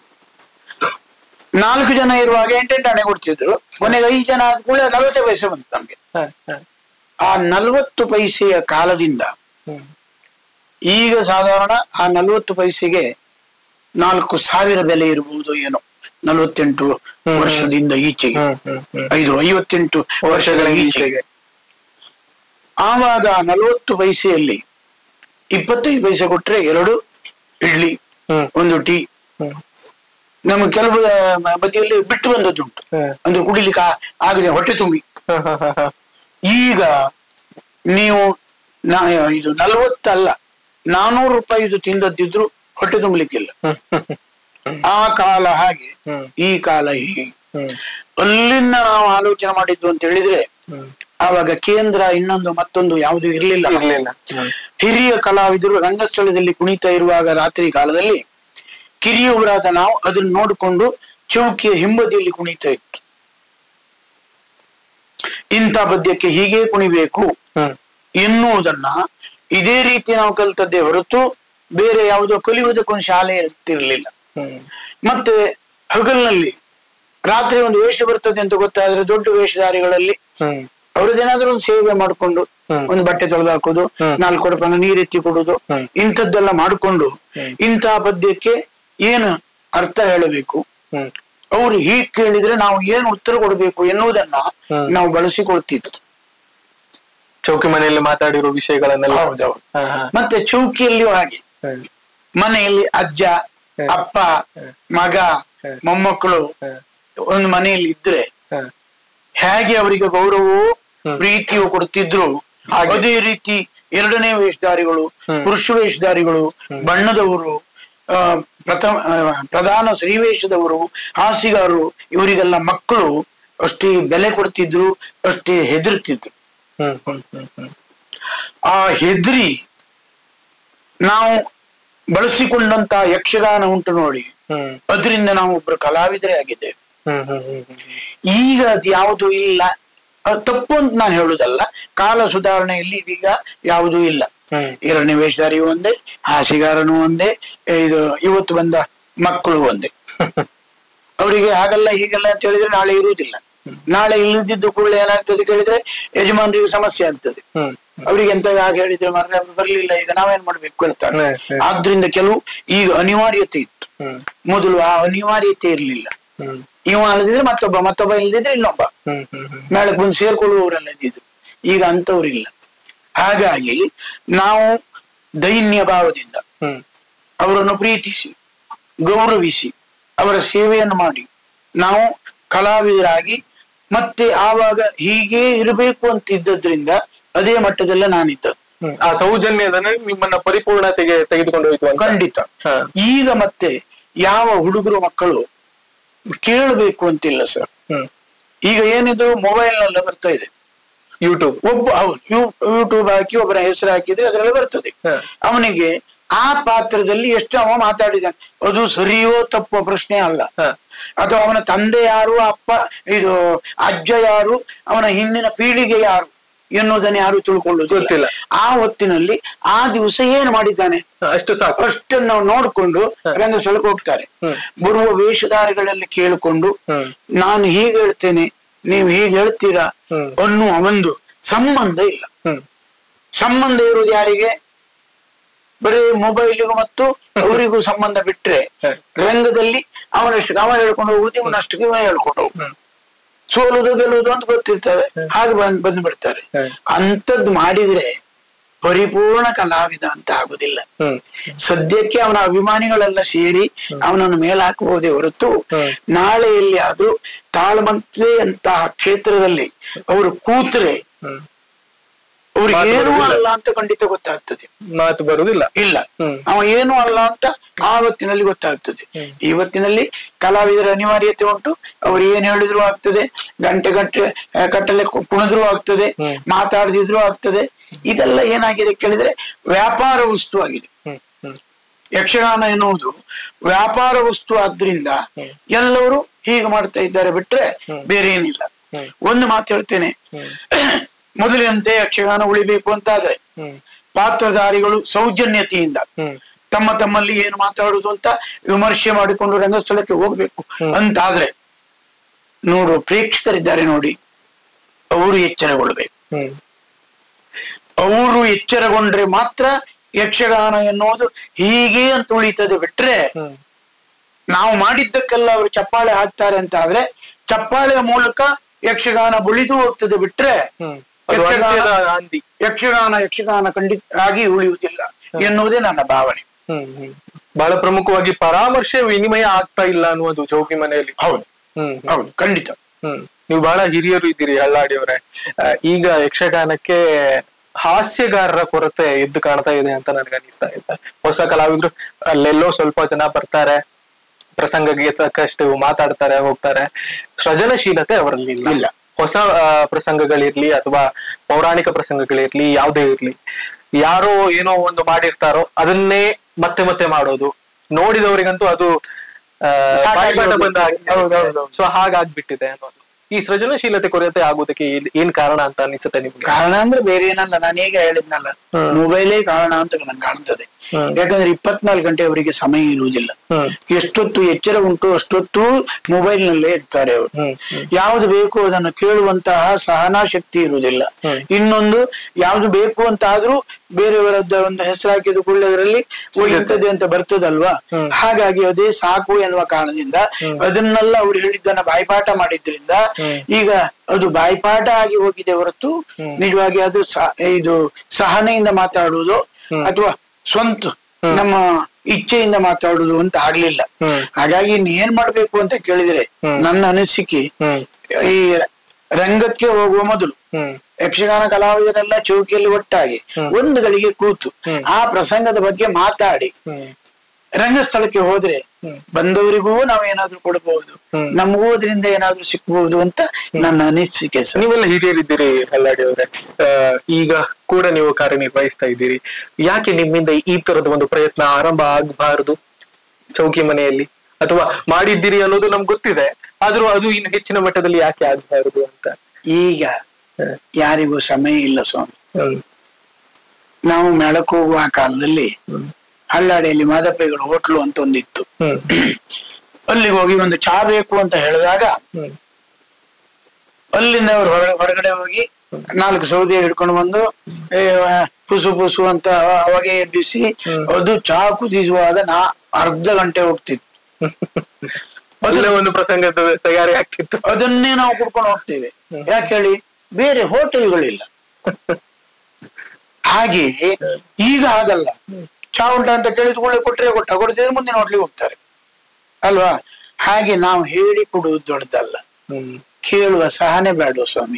ನಾಲ್ಕು ಜನ ಇರುವಾಗ ಎಂಟೆಂಟು ಹಣೆ ಕೊಡ್ತಿದ್ರು ಕೊನೆಗೆ ಐದು ಜನ ಆದ ಕೂಡಲೇ ನಲವತ್ತೇ ಪೈಸೆ ಬಂತು ನಮ್ಗೆ ಹ, ಹ. ಆ ನಲವತ್ತು ಪೈಸೆಯ ಕಾಲದಿಂದ ಹ್ಮ್ ಈಗ ಸಾಧಾರಣ ಆ ನಲವತ್ತು ಪೈಸೆಗೆ ನಾಲ್ಕು ಸಾವಿರ ಬೆಲೆ ಇರಬಹುದು ಏನೋ ನಲವತ್ತೆಂಟು ವರ್ಷದಿಂದ ಈಚೆಗೆ ಹ್ಮ್ ಹ್ಮ್ ಹ್ಮ್ ಐದು ಐವತ್ತೆಂಟು ವರ್ಷಗಳ ವರ್ಷಗಳ ಈಚೆಗೆ ಈಚೆಗೆ ಆವಾಗ ನಲವತ್ತು ಪೈಸೆಯಲ್ಲಿ ಇಪ್ಪತ್ತೈದು ಪೈಸೆ ಕೊಟ್ರೆ ಎರಡು ಇಡ್ಲಿ ಹ್ಮ್ ಒಂದು ಟೀ ಹ್ಮ್ ನಮಗೆ ಕೆಲವು ಆ, ಬದಿಯಲ್ಲಿ ಬಿಟ್ಟು ಬಂದದ್ದುಂಟು ಹ್ಮ್. ಅಂದ್ರೆ ಕುಡಿಲಿಕ್ಕೆ ಆ- ಆಗದೆ ಹೊಟ್ಟೆ ತುಂಬಿ ಹ, ಹ, ಹ, ಹ. ಈಗ ನೀವು ನಾ ಇದು ನಲವತ್ತಲ್ಲ ನಾನೂರು ರೂಪಾಯಿ ಇದು ತಿಂದದ್ದಿದ್ರು ಹೊಟ್ಟೆ ತುಂಬಲಿಕ್ಕಿಲ್ಲ ಹ್ಮ್, ಹ್ಮ್, ಹ್ಮ್, ಆ ಕಾಲ ಹಾಗೆ ಹ್ಮ್. ಈ ಕಾಲ ಹೀಗೆ ಹ್ಮ್, ಅಲ್ಲಿಂದ ನಾವು ಆಲೋಚನೆ ಮಾಡಿದ್ದು ಅಂತ ಹೇಳಿದ್ರೆ ಹ್ಮ್. ಆವಾಗ ಕೇಂದ್ರ ಇನ್ನೊಂದು ಮತ್ತೊಂದು ಯಾವುದು ಇರಲಿಲ್ಲ ಇರ್ಲಿಲ್ಲ ಹ್ಮ್. ಹಿರಿಯ ಕಲಾವಿದರು ರಂಗಸ್ಥಳದಲ್ಲಿ ಕುಣಿತಾ ಇರುವಾಗ ರಾತ್ರಿ ಕಾಲದಲ್ಲಿ ಕಿರಿಯವರಾದ ನಾವು ಅದನ್ನ ನೋಡಿಕೊಂಡು ಚೌಕಿಯ ಹಿಂಬದಿಯಲ್ಲಿ ಕುಣಿತಾ ಇತ್ತು ಇಂಥ ಪದ್ಯಕ್ಕೆ ಹೀಗೆ ಕುಣಿಬೇಕು ಹ್ಮ್ ಎನ್ನುವುದನ್ನ ಇದೇ ರೀತಿ ನಾವು ಕಲ್ತದ್ದೇ ಹೊರತು ಬೇರೆ ಯಾವುದೋ ಕಲಿಯುವುದಕ್ಕೊಂದು ಶಾಲೆ ಇರ್ತಿರ್ಲಿಲ್ಲ ಹ್ಮ್ ಮತ್ತೆ ಹಗಲಿನಲ್ಲಿ ರಾತ್ರಿ ಒಂದು ವೇಷ ಬರ್ತದೆ ಅಂತ ಗೊತ್ತಾದ್ರೆ ದೊಡ್ಡ ವೇಷಧಾರಿಗಳಲ್ಲಿ ಹ್ಮ್ ಅವ್ರದ್ದೇನಾದ್ರೂ ಒಂದು ಸೇವೆ ಮಾಡಿಕೊಂಡು ಹ್ಮ್. ಒಂದು ಬಟ್ಟೆ ತೊಳೆದು ಹಾಕೋದು ಹ್ಮ್. ನಾಲ್ಕು ಕೊಡಪನ ನೀರೆತ್ತಿ ಕೊಡುದು ಹ್ಮ್. ಇಂಥದ್ದೆಲ್ಲ ಮಾಡಿಕೊಂಡು ಇಂತಹ ಪದ್ಯಕ್ಕೆ ಏನು ಅರ್ಥ ಹೇಳಬೇಕು ಹ್ಮ್ ಅವ್ರು ಹೀಗ್ ಕೇಳಿದ್ರೆ ನಾವು ಏನು ಉತ್ತರ ಕೊಡಬೇಕು ಎನ್ನುವುದನ್ನ ಹ್ಮ್. ನಾವು ಬಳಸಿಕೊಳ್ತಿತ್ತು ಚೌಕಿ ಮನೆಯಲ್ಲಿ ಮಾತಾಡಿರೋ ವಿಷಯಗಳನ್ನೆಲ್ಲ ಹೌದೌದು ಹ, ಹ. ಮತ್ತೆ ಚೌಕಿಯಲ್ಲಿಯೂ ಹಾಗೆ ಹ್ಮ್. ಮನೆಯಲ್ಲಿ ಅಜ್ಜ ಹ್ಮ್. ಅಪ್ಪ ಮಗ ಹ್ಮ್. ಮೊಮ್ಮಕ್ಕಳು ಹ್ಮ್. ಒಂದು ಮನೆಯಲ್ಲಿ ಇದ್ರೆ ಹ್ಮ್. ಹೇಗೆ ಅವರಿಗೆ ಗೌರವವು ಪ್ರೀತಿಯು ಕೊಡ್ತಿದ್ರು ಹಾಗೆ. ಅದೇ ರೀತಿ ಎರಡನೇ ವೇಷಧಾರಿಗಳು ಹ್ಮ್. ಪುರುಷ ವೇಷಧಾರಿಗಳು ಬಣ್ಣದವರು ಆ, ಪ್ರಥಮ ಆ, ಪ್ರಧಾನ ಶ್ರೀವೇಷದವರು ಹಾಸಿಗಾರರು ಇವರಿಗೆಲ್ಲ ಮಕ್ಕಳು ಅಷ್ಟೇ ಬೆಲೆ ಕೊಡ್ತಿದ್ರು ಅಷ್ಟೇ ಹೆದರ್ತಿದ್ರು ಹ್ಮ್ ಹ್ಮ್ ಹ್ಮ್ ಹ್ಮ್ ಆ ಹೆದ್ರಿ ನಾವು ಬಳಸಿಕೊಂಡಂತ ಯಕ್ಷಗಾನ ಉಂಟು ನೋಡಿ ಹ್ಮ್ ಅದರಿಂದ ನಾವು ಒಬ್ರು ಕಲಾವಿದರೇ ಆಗಿದ್ದೇವೆ ಹ್ಮ್ ಹ್ಮ್ ಹ್ಮ್ ಹ್ಮ್ ಈಗ ಅದು ಯಾವುದು ಇಲ್ಲ ಅದು ತಪ್ಪು ಅಂತ ನಾನು ಹೇಳುದಲ್ಲ ಕಾಲ ಸುಧಾರಣೆಯಲ್ಲಿ ಇದೀಗ ಯಾವುದೂ ಇಲ್ಲ ಹ್ಮ್. ಎರಡನೇ ವೇಷಧಾರಿಯು ಒಂದೇ ಹಾಸಿಗಾರನು ಒಂದೇ ಇದು ಇವತ್ತು ಬಂದ ಮಕ್ಕಳು ಒಂದೇ ಅವರಿಗೆ ಹಾಗಲ್ಲ ಹೀಗಲ್ಲ ಅಂತ ಹೇಳಿದ್ರೆ ನಾಳೆ ಇರುವುದಿಲ್ಲ ನಾಳೆ ಇಲ್ಲದಿದ್ದು ಕೂಡಲೇ ಏನಾಗ್ತದೆ ಕೇಳಿದ್ರೆ ಯಜಮಾನರಿಗೆ ಸಮಸ್ಯೆ ಆಗ್ತದೆ ಹ್ಮ್ ಅವ್ರಿಗೆ ಎಂತ ಹಾಗೆ ಹೇಳಿದ್ರೆ ಮಾರ್ರೆ ಅವ್ರು ಬರ್ಲಿಲ್ಲ ಈಗ ನಾವೇನ್ ಮಾಡ್ಬೇಕು ಹೇಳ್ತಾರೆ ಹ್ಮ್, ಹ್ಮ್. ಆದ್ರಿಂದ ಕೆಲವು ಈಗ ಅನಿವಾರ್ಯತೆ ಇತ್ತು ಹ್ಮ್ ಮೊದಲು ಆ ಅನಿವಾರ್ಯತೆ ಇರ್ಲಿಲ್ಲ ಹ್ಮ್ ಇವ ಅಲ್ಲದಿದ್ರೆ ಮತ್ತೊಬ್ಬ ಮತ್ತೊಬ್ಬ ಇಲ್ಲದಿದ್ರೆ ಇನ್ನೊಬ್ಬ ಹ್ಮ್ ಹ್ಮ್ ಹ್ಮ್ ಮೇಳಕ್ಕೆ ಬಂದು ಸೇರ್ಕೊಳ್ಳುವವರೆಲ್ಲ ಇದ್ದಿದ್ರು ಈಗ ಅಂತವ್ರಿಲ್ಲ ಹಾಗಾಗಿ ನಾವು ದೈನ್ಯ ಭಾವದಿಂದ ಹ್ಮ್ ಅವರನ್ನು ಪ್ರೀತಿಸಿ ಗೌರವಿಸಿ ಅವರ ಸೇವೆಯನ್ನು ಮಾಡಿ ನಾವು ಕಲಾವಿದರಾಗಿ ಮತ್ತೆ ಆವಾಗ ಹೀಗೆ ಇರಬೇಕು ಅಂತ ಇದ್ದದ್ರಿಂದ ಅದೇ ಮಟ್ಟದಲ್ಲೇ ನಾನಿದ್ದದ್ದು ಹ್ಮ್. ಆ ಸೌಜನ್ಯದನ್ನ ನಿಮ್ಮನ್ನ ಪರಿಪೂರ್ಣತೆಗೆ ತೆಗೆದುಕೊಂಡು ಹೋಯ್ತು ಅಂತ ಖಂಡಿತ ಹಾ. ಈಗ ಮತ್ತೆ ಯಾವ ಹುಡುಗರು ಮಕ್ಕಳು ಕೇಳಬೇಕು ಅಂತಿಲ್ಲ ಸರ್ ಹ್ಮ್ ಈಗ ಏನಿದ್ರು ಮೊಬೈಲ್ ನಲ್ಲ ಬರ್ತಾ ಇದೆ ಯೂಟ್ಯೂಬ್ ಒಬ್ಬ ಹೌದು ಯೂಟ್ಯೂಬ್ ಹಾಕಿ ಒಬ್ಬರ ಹೆಸರು ಹಾಕಿದ್ರೆ ಅದರಲ್ಲಿ ಬರ್ತದೆ ಹ. ಅವನಿಗೆ ಆ ಪಾತ್ರದಲ್ಲಿ ಎಷ್ಟು ಅವ ಮಾತಾಡಿದಾನೆ ಅದು ಸರಿಯೋ ತಪ್ಪೋ ಪ್ರಶ್ನೆ ಅಲ್ಲ ಹ. ಅಥವಾ ಅವನ ತಂದೆ ಯಾರು ಅಪ್ಪ ಇದು ಅಜ್ಜ ಯಾರು ಅವನ ಹಿಂದಿನ ಪೀಳಿಗೆ ಯಾರು ಎನ್ನುವುದನ್ನು ಯಾರು ತಿಳ್ಕೊಳ್ಳೋದು ಗೊತ್ತಿಲ್ಲ. ಆ ಹೊತ್ತಿನಲ್ಲಿ ಆ ದಿವಸ ಏನು ಮಾಡಿದ್ದಾನೆ ಅಷ್ಟು ಸಾಕು ಅಷ್ಟನ್ನು ನಾವು ನೋಡ್ಕೊಂಡು ರಂಗಸ್ಥಳಕ್ಕೆ ಹೋಗ್ತಾರೆ ಹ್ಮ್. ಬರುವ ವೇಷಧಾರಿಗಳಲ್ಲಿ ಕೇಳಿಕೊಂಡು ಹ್ಮ್. ನಾನು ಹೀಗೆ ಹೇಳ್ತೇನೆ ನೀವು ಹೀಗೆ ಹೇಳ್ತೀರಾ ಹ್ಮ್. ಅನ್ನುವ ಒಂದು ಸಂಬಂಧ ಇಲ್ಲ ಹ್ಮ್ ಸಂಬಂಧ ಇರುವುದು ಯಾರಿಗೆ ಬರೀ ಮೊಬೈಲಿಗೂ ಮತ್ತು ಅವರಿಗೂ ಸಂಬಂಧ ಬಿಟ್ರೆ ಹ. ರಂಗದಲ್ಲಿ ಅವನಷ್ಟು ಅವ ಹೇಳ್ಕೊಂಡು ಹೋಗುದು ಇವನಷ್ಟು ಇವ ಹೇಳ್ಕೊಂಡು ಹೋಗುದು ಹ್ಮ್. ಸೋಲುದು ಗೆಲ್ಲುವುದು ಅಂತ ಗೊತ್ತಿರ್ತವೆ ಹಾಗೆ ಬಂದ್ ಬಂದು ಬಿಡ್ತಾರೆ ಹ. ಅಂತದ್ದು ಮಾಡಿದ್ರೆ ಪರಿಪೂರ್ಣ ಕಲಾವಿದ ಅಂತ ಆಗುದಿಲ್ಲ ಹ್ಮ್ ಸದ್ಯಕ್ಕೆ ಅವನ ಅಭಿಮಾನಿಗಳೆಲ್ಲ ಸೇರಿ ಅವನನ್ನು ಮೇಲೆ ಹಾಕಬಹುದೇ ಹೊರತು ಹ್ಮ್. ನಾಳೆ ಎಲ್ಲಿ ಆದ್ರೂ ತಾಳ್ಮಂತ್ಲೆ ಅಂತಹ ಕ್ಷೇತ್ರದಲ್ಲಿ ಅವರು ಕೂತ್ರೆ ಹ್ಮ್ ಅವ್ರಿಗೆ ಮಾತು ಏನೂ ಬರುವುದಿಲ್ಲ. ಅಲ್ಲ ಅಂತ ಖಂಡಿತ ಗೊತ್ತಾಗ್ತದೆ ಮಾತು ಬರುವುದಿಲ್ಲ ಇಲ್ಲ ಹ್ಮ್. ಅವ ಏನು ಅಲ್ಲ ಅಂತ ಆವತ್ತಿನಲ್ಲಿ ಗೊತ್ತಾಗ್ತದೆ ಇವತ್ತಿನಲ್ಲಿ ಕಲಾವಿದರ ಅನಿವಾರ್ಯತೆ ಉಂಟು ಅವ್ರು ಏನ್ ಹೇಳಿದ್ರು ಆಗ್ತದೆ ಗಂಟೆ ಗಂಟೆ ಆ, ಕಟ್ಟಲೆ ಕು- ಕುಣಿದ್ರು ಆಗ್ತದೆ ಮಾತಾಡದಿದ್ರು ಆಗ್ತದೆ ಇದೆಲ್ಲ ಏನಾಗಿದೆ ಕೇಳಿದ್ರೆ ವ್ಯಾಪಾರ ವಸ್ತು ಆಗಿದೆ ಹ್ಮ್ ಹ್ಮ್ ಯಕ್ಷಗಾನ ಎನ್ನುವುದು ವ್ಯಾಪಾರ ವಸ್ತು ಆದ್ರಿಂದ ಎಲ್ಲರೂ ಹೀಗೆ ಮಾಡ್ತಾ ಇದ್ದಾರೆ ಬಿಟ್ರೆ ಬೇರೆ ಏನಿಲ್ಲ ಒಂದು ಮಾತು ಹೇಳ್ತೇನೆ ಮೊದಲಿನಂತೆ ಯಕ್ಷಗಾನ ಉಳಿಬೇಕು ಅಂತಾದ್ರೆ ಹ್ಮ್ ಪಾತ್ರಧಾರಿಗಳು ಸೌಜನ್ಯತೆಯಿಂದ ಹ್ಮ್ ತಮ್ಮ ತಮ್ಮಲ್ಲಿ ಏನು ಮಾತಾಡುದು ಅಂತ ವಿಮರ್ಶೆ ಮಾಡಿಕೊಂಡು ರಂಗಸ್ಥಳಕ್ಕೆ ಹೋಗ್ಬೇಕು ಅಂತಾದ್ರೆ ನೋಡು ಪ್ರೇಕ್ಷಕರಿದ್ದಾರೆ ನೋಡಿ ಅವರು ಎಚ್ಚರಗೊಳ್ಬೇಕು ಹ್ಮ್ ಅವರು ಎಚ್ಚರಗೊಂಡ್ರೆ ಮಾತ್ರ ಯಕ್ಷಗಾನ ಎನ್ನುವುದು ಹೀಗೆ ಅಂತ ಉಳಿತದೆ ಬಿಟ್ರೆ ಹ್ಮ್ ನಾವು ಮಾಡಿದ್ದಕ್ಕೆಲ್ಲ ಅವರು ಚಪ್ಪಾಳೆ ಹಾಕ್ತಾರೆ ಅಂತ ಆದ್ರೆ ಚಪ್ಪಾಳೆಯ ಮೂಲಕ ಯಕ್ಷಗಾನ ಬುಳಿದು ಹೋಗ್ತದೆ ಬಿಟ್ರೆ ಹ್ಮ್ ಅದು ಯಕ್ಷಗಾನ ಅಂತ್ಯದ ನಾಂದಿ ಯಕ್ಷಗಾನ ಯಕ್ಷಗಾನ ಖಂಡಿತ ಆಗಿ ಉಳಿಯುವುದಿಲ್ಲ ಎನ್ನುವುದೇ ನನ್ನ ಭಾವನೆ ಹ್ಮ್ ಹ್ಮ್ ಬಹಳ ಪ್ರಮುಖವಾಗಿ ಪರಾಮರ್ಶೆ ವಿನಿಮಯ ಆಗ್ತಾ ಇಲ್ಲ ಅನ್ನುವುದು ಚೌಕಿ ಮನೆಯಲ್ಲಿ ಹೌದು ಹ್ಮ್ ಹೌದು ಖಂಡಿತ ಹ್ಮ್ ನೀವು ಬಹಳ ಹಿರಿಯರು ಇದ್ದೀರಿ ಹಳ್ಳಾಡಿ ಅವರೇ ಆ, ಈಗ ಯಕ್ಷಗಾನಕ್ಕೆ ಹಾಸ್ಯಗಾರರ ಕೊರತೆ ಎದ್ದು ಕಾಣ್ತಾ ಇದೆ ಅಂತ ನನಗೆ ಅನಿಸ್ತಾ ಇದೆ ಹೊಸ ಕಲಾವಿದ್ರು ಅಲ್ಲೆಲ್ಲೋ ಸ್ವಲ್ಪ ಜನ ಬರ್ತಾರೆ ಪ್ರಸಂಗಕ್ಕೆ ತಕ್ಕಷ್ಟು ಮಾತಾಡ್ತಾರೆ ಹೋಗ್ತಾರೆ ಸೃಜನಶೀಲತೆ ಅವರಲ್ಲಿ ಇಲ್ಲ ಇಲ್ಲ. ಹೊಸ ಆ, ಪ್ರಸಂಗಗಳಿರ್ಲಿ ಅಥವಾ ಪೌರಾಣಿಕ ಪ್ರಸಂಗಗಳಿರ್ಲಿ ಯಾವುದೇ ಇರ್ಲಿ ಯಾರೋ ಏನೋ ಒಂದು ಮಾಡಿರ್ತಾರೋ ಅದನ್ನೇ ಮತ್ತೆ ಮತ್ತೆ ಮಾಡೋದು ನೋಡಿದವರಿಗಂತೂ ಅದು ಆ, ಸಾಕಾಗಿ ಬಾಯಿಪಾಠ ಹೋಗುತ್ತೆ. ಬಂದ ಹಾಗೆ ಹೌದು, ಹೌದು, ಹೌದು. ಸೊ ಹಾಗಾಗ್ಬಿಟ್ಟಿದೆ ಅನ್ನೋದು ಈ ಸೃಜನಶೀಲತೆ ಕೊರತೆ ಆಗೋದಕ್ಕೆ ಏನ್- ಏನ್ ಕಾರಣ ಅಂತ ಅನಿಸುತ್ತೆ ನಿಮ್ಗೆ ಕಾರಣ ಅಂದ್ರೆ ಬೇರೆ ಏನಲ್ಲ ನಾನು ಈಗ ಹೇಳಿದ್ನಲ್ಲ ಮೊಬೈಲೇ ಕಾರಣ ಅಂತ ನಂಗೆ ಕಾಣ್ತದೆ ಹ್ಮ್. ಯಾಕಂದ್ರೆ ಇಪ್ಪತ್ನಾಲ್ಕು ಗಂಟೆ ಅವರಿಗೆ ಸಮಯ ಇರುವುದಿಲ್ಲ ಹ್ಮ್ ಎಷ್ಟೊತ್ತು ಎಚ್ಚರ ಉಂಟು ಅಷ್ಟೊತ್ತು ಮೊಬೈಲ್ ನಲ್ಲೇ ಇರ್ತಾರೆ ಅವರು ಹ್ಮ್ ಯಾವ್ದು ಬೇಕು ಅದನ್ನು ಕೇಳುವಂತಹ ಸಹನಾ ಶಕ್ತಿ ಇರುವುದಿಲ್ಲ ಹ್ಮ್. ಇನ್ನೊಂದು ಯಾವ್ದು ಬೇಕು ಅಂತ ಆದ್ರೂ ಬೇರೆಯವರದ್ದ ಒಂದು ಹೆಸರು ಹಾಕಿದ ಕೂಡಲೇ ಓ ಇಂಥದ್ದು ಅಂತ ಬರ್ತದಲ್ವಾ ಹಾಗಾಗಿ ಅದೇ ಸಾಕು ಎನ್ನುವ ಕಾರಣದಿಂದ ಅದನ್ನೆಲ್ಲ ಅವ್ರು ಹೇಳಿದ್ದನ್ನ ಬಾಯ್ಪಾಠ ಮಾಡಿದ್ರಿಂದ ಈಗ ಅದು ಬಾಯ್ಪಾಠ ಆಗಿ ಹೋಗಿದೆ ಹೊರತು ನಿಜವಾಗಿ ಅದು ಸ- ಇದು ಸಹನೆಯಿಂದ ಮಾತಾಡುವುದು ಅಥವಾ ಸ್ವಂತ ನಮ್ಮ ಇಚ್ಛೆಯಿಂದ ಮಾತಾಡುವುದು ಅಂತ ಆಗ್ಲಿಲ್ಲ ಹ್ಮ್. ಹಾಗಾಗಿ ಇನ್ ಏನ್ ಮಾಡ್ಬೇಕು ಅಂತ ಕೇಳಿದ್ರೆ ನನ್ನ ಅನಿಸಿಕೆ ಹ್ಮ್ ಈ ರಂಗಕ್ಕೆ ಹೋಗುವ ಮೊದಲು ಹ್ಮ್ ಯಕ್ಷಗಾನ ಕಲಾವಿದರೆಲ್ಲ ಚೌಕಿಯಲ್ಲಿ ಒಟ್ಟಾಗಿ ಒಂದು ಗಳಿಗೆ ಕೂತು ಆ ಪ್ರಸಂಗದ ಬಗ್ಗೆ ಮಾತಾಡಿ ಹ್ಮ್ ರಂಗಸ್ಥಳಕ್ಕೆ ಹೋದ್ರೆ ಬಂದವರಿಗೂ ನಾವು ಏನಾದ್ರೂ ಕೊಡಬಹುದು ನಮಗೂ ಅದರಿಂದ ಏನಾದ್ರೂ ಸಿಕ್ಬಹುದು ಅಂತ ನನ್ನ ಅನಿಸಿಕೆ ಸರ್ ನೀವೆಲ್ಲ ಹಿರಿಯರಿದ್ದೀರಿ ಹಲ್ಲಾಡಿ ಅವರೇ ಆ, ಈಗ ಕೂಡ ನೀವು ಕಾರ್ಯನಿರ್ವಹಿಸ್ತಾ ಇದ್ದೀರಿ ಯಾಕೆ ನಿಮ್ಮಿಂದ ಈ ತರದ ಒಂದು ಪ್ರಯತ್ನ ಆರಂಭ ಆಗಬಾರದು ಚೌಕಿ ಮನೆಯಲ್ಲಿ ಅಥವಾ ಮಾಡಿದ್ದೀರಿ ಅನ್ನೋದು ನಮ್ಗೆ ಗೊತ್ತಿದೆ ಆದ್ರೂ ಅದು ಇನ್ನು ಹೆಚ್ಚಿನ ಮಟ್ಟದಲ್ಲಿ ಯಾಕೆ ಆಗಬಾರದು ಅಂತ ಈಗ ಯಾರಿಗೂ ಸಮಯ ಇಲ್ಲ ಸ್ವಾಮಿ ಹ್ಮ್ ನಾವು ಮೇಳಕ್ಕೆ ಹೋಗುವ ಆ ಕಾಲದಲ್ಲಿ ಹಳ್ಳಾಡಿಯಲ್ಲಿ ಮಾದಪ್ಪೆಗಳು ಹೋಟ್ಲು ಅಂತ ಒಂದಿತ್ತು ಹ್ಮ್ ಅಲ್ಲಿಗೆ ಹೋಗಿ ಒಂದು ಚಾ ಬೇಕು ಅಂತ ಹೇಳಿದಾಗ ಹ್ಮ್ ಅಲ್ಲಿಂದ ಅವ್ರು ಹೊರ ಹೊರಗಡೆ ಹೋಗಿ ನಾಲ್ಕು ಸೌದೆ ಹಿಡ್ಕೊಂಡು ಬಂದು ಏ, ಆ, ಪುಸು ಪುಸು ಅಂತ ಹೊಗೆ ಎಬ್ಬಿಸಿ ಅದು ಚಾ ಕುದಿಸುವಾಗ ನಾ ಅರ್ಧ ಗಂಟೆ ಹೋಗ್ತಿತ್ತು ಮೊದಲೇ ಒಂದು ಪ್ರಸಂಗದ ತಯಾರಿ ಆಗ್ತಿತ್ತು ಅದನ್ನೇ ನಾವು ಕುಡ್ಕೊಂಡು ಹೋಗ್ತೇವೆ ಯಾಕೆ ಹೇಳಿ ಬೇರೆ ಹೋಟೆಲ್ಗಳಿಲ್ಲ ಹಾಗೆ ಈಗ ಹಾಗಲ್ಲ ಚಾ ಉಂಟ ಅಂತ ಕೇಳಿದ ಕೂಡಲೇ ಕೊಟ್ಟರೆ ಕೊಟ್ಟ ಕೊಡದಿದ್ರೆ ಮುಂದಿನ ಹೋಟ್ಲಿಗೆ ಹೋಗ್ತಾರೆ ಅಲ್ವಾ ಹಾಗೆ ನಾವು ಹೇಳಿ ಕೊಡುವುದು ದೊಡ್ಡದಲ್ಲ ಹ್ಮ್ ಕೇಳುವ ಸಹನೆ ಬೇಡ ಸ್ವಾಮಿ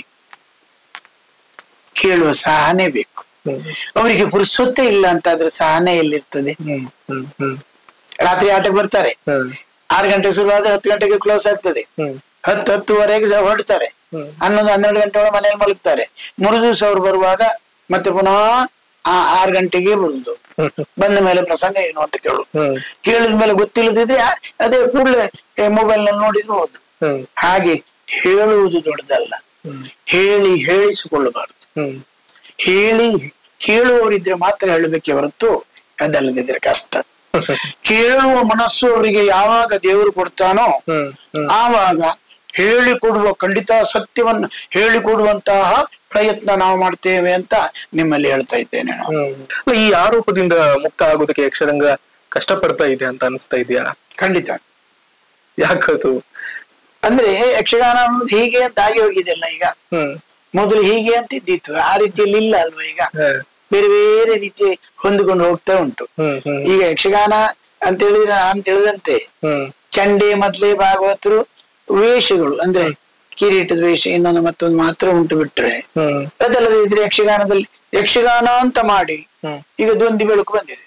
ಕೇಳುವ ಸಹನೆ ಬೇಕು ಹ್ಮ್ ಅವರಿಗೆ ಪುರುಸೊತ್ತೇ ಇಲ್ಲ ಅಂತ ಆದ್ರೆ ಸಹನೆ ಎಲ್ಲಿರ್ತದೆ ಹ್ಮ್ ಹ್ಮ್ ಹ್ಮ್ ರಾತ್ರಿ ಆಟಕ್ಕೆ ಬರ್ತಾರೆ ಹ್ಮ್ ಆರು ಗಂಟೆ ಶುರುವಾದ್ರೆ ಹತ್ತು ಗಂಟೆಗೆ ಕ್ಲೋಸ್ ಆಗ್ತದೆ ಹ್ಮ್ ಹತ್ತು ಹತ್ತುವರೆಗೆ ಸ- ಹೊರಡ್ತಾರೆ ಹ್ಮ್. ಹನ್ನೊಂದು ಹನ್ನೆರಡು ಗಂಟೆ ಒಳಗೆ ಮನೆಯಲ್ಲಿ ಮಲಗ್ತಾರೆ ಮೂರು ದಿವಸ ಅವ್ರು ಬರುವಾಗ ಮತ್ತೆ ಪುನಃ ಆ ಆರು ಗಂಟೆಗೆ ಬರುದು ಹ್ಮ್ ಬಂದ ಮೇಲೆ ಪ್ರಸಂಗ ಏನು ಅಂತ ಕೇಳು ಹ್ಮ್ ಕೇಳಿದ ಮೇಲೆ ಗೊತ್ತಿಲ್ಲದಿದ್ರೆ ಆ- ಅದೇ ಕೂಡಲೇ ಮೊಬೈಲ್ ನಲ್ಲಿ ನೋಡಿದ್ರು ಹೋದ್ರು ಹ್ಮ್ ಹಾಗೆ ಹೇಳುವುದು ದೊಡ್ಡದಲ್ಲ ಹ್ಮ್ ಹೇಳಿ ಹೇಳಿಸಿಕೊಳ್ಳಬಾರದು ಹ್ಮ್ ಹೇಳಿ ಕೇಳುವವರಿದ್ರೆ ಮಾತ್ರ ಹೇಳಬೇಕೆ ಹೊರತು ಅದಲ್ಲದಿದ್ರೆ ಕಷ್ಟ ಕೇಳುವ ಮನಸ್ಸು ಅವರಿಗೆ ಯಾವಾಗ ದೇವರು ಕೊಡ್ತಾನೋ ಹ್ಮ್ ಹ್ಮ್ ಆವಾಗ ಹೇಳಿಕೊಡುವ ಖಂಡಿತ ಸತ್ಯವನ್ನು ಹೇಳಿಕೊಡುವಂತಹ ಪ್ರಯತ್ನ ನಾವು ಮಾಡ್ತೇವೆ ಅಂತ ನಿಮ್ಮಲ್ಲಿ ಹೇಳ್ತಾ ಇದ್ದೇನೆ ನಾನು ಹ್ಮ್. ಅಲ್ಲ, ಈ ಆರೋಪದಿಂದ ಮುಕ್ತ ಆಗೋದಕ್ಕೆ ಯಕ್ಷರಂಗ ಕಷ್ಟಪಡ್ತಾ ಇದೆ ಅಂತ ಅನಿಸ್ತಾ ಇದೆಯಾ ಖಂಡಿತ ಯಾಕದು ಅಂದ್ರೆ ಯಕ್ಷಗಾನ ಅನ್ನೋದು ಹೀಗೆ ಅಂತ ಆಗಿ ಹೋಗಿದೆಲ್ಲ ಈಗ ಹ್ಮ್ ಮೊದಲು ಹೀಗೆ ಅಂತ ಇದ್ದಿತ್ತು ಆ ರೀತಿಯಲ್ಲಿ ಇಲ್ಲ ಅಲ್ವಾ ಈಗ ಹ. ಬೇರೆ ಬೇರೆ ರೀತಿ ಹೊಂದಿಕೊಂಡು ಹೋಗ್ತಾ ಉಂಟು ಹ್ಮ್ ಹ್ಮ್ ಈಗ ಯಕ್ಷಗಾನ ಅಂತ ಹೇಳಿದ್ರೆ ನಾನು ತಿಳಿದಂತೆ ಹ್ಮ್ ಚಂಡೆ ಮೊದ್ಲೇ ಭಾಗವತರು ವೇಷಗಳು ಅಂದ್ರೆ ಕಿರೀಟದ ವೇಷ ಇನ್ನೊಂದು ಮತ್ತೊಂದು ಮಾತ್ರ ಉಂಟು ಬಿಟ್ರೆ ಹ್ಮ್ ಅದಲ್ಲದೆ ಇದ್ರೆ ಯಕ್ಷಗಾನದಲ್ಲಿ ಯಕ್ಷಗಾನ ಅಂತ ಮಾಡಿ ಹ್ಮ್ ಈಗ ದೊಂದಿ ಬೆಳಕು ಬಂದಿದೆ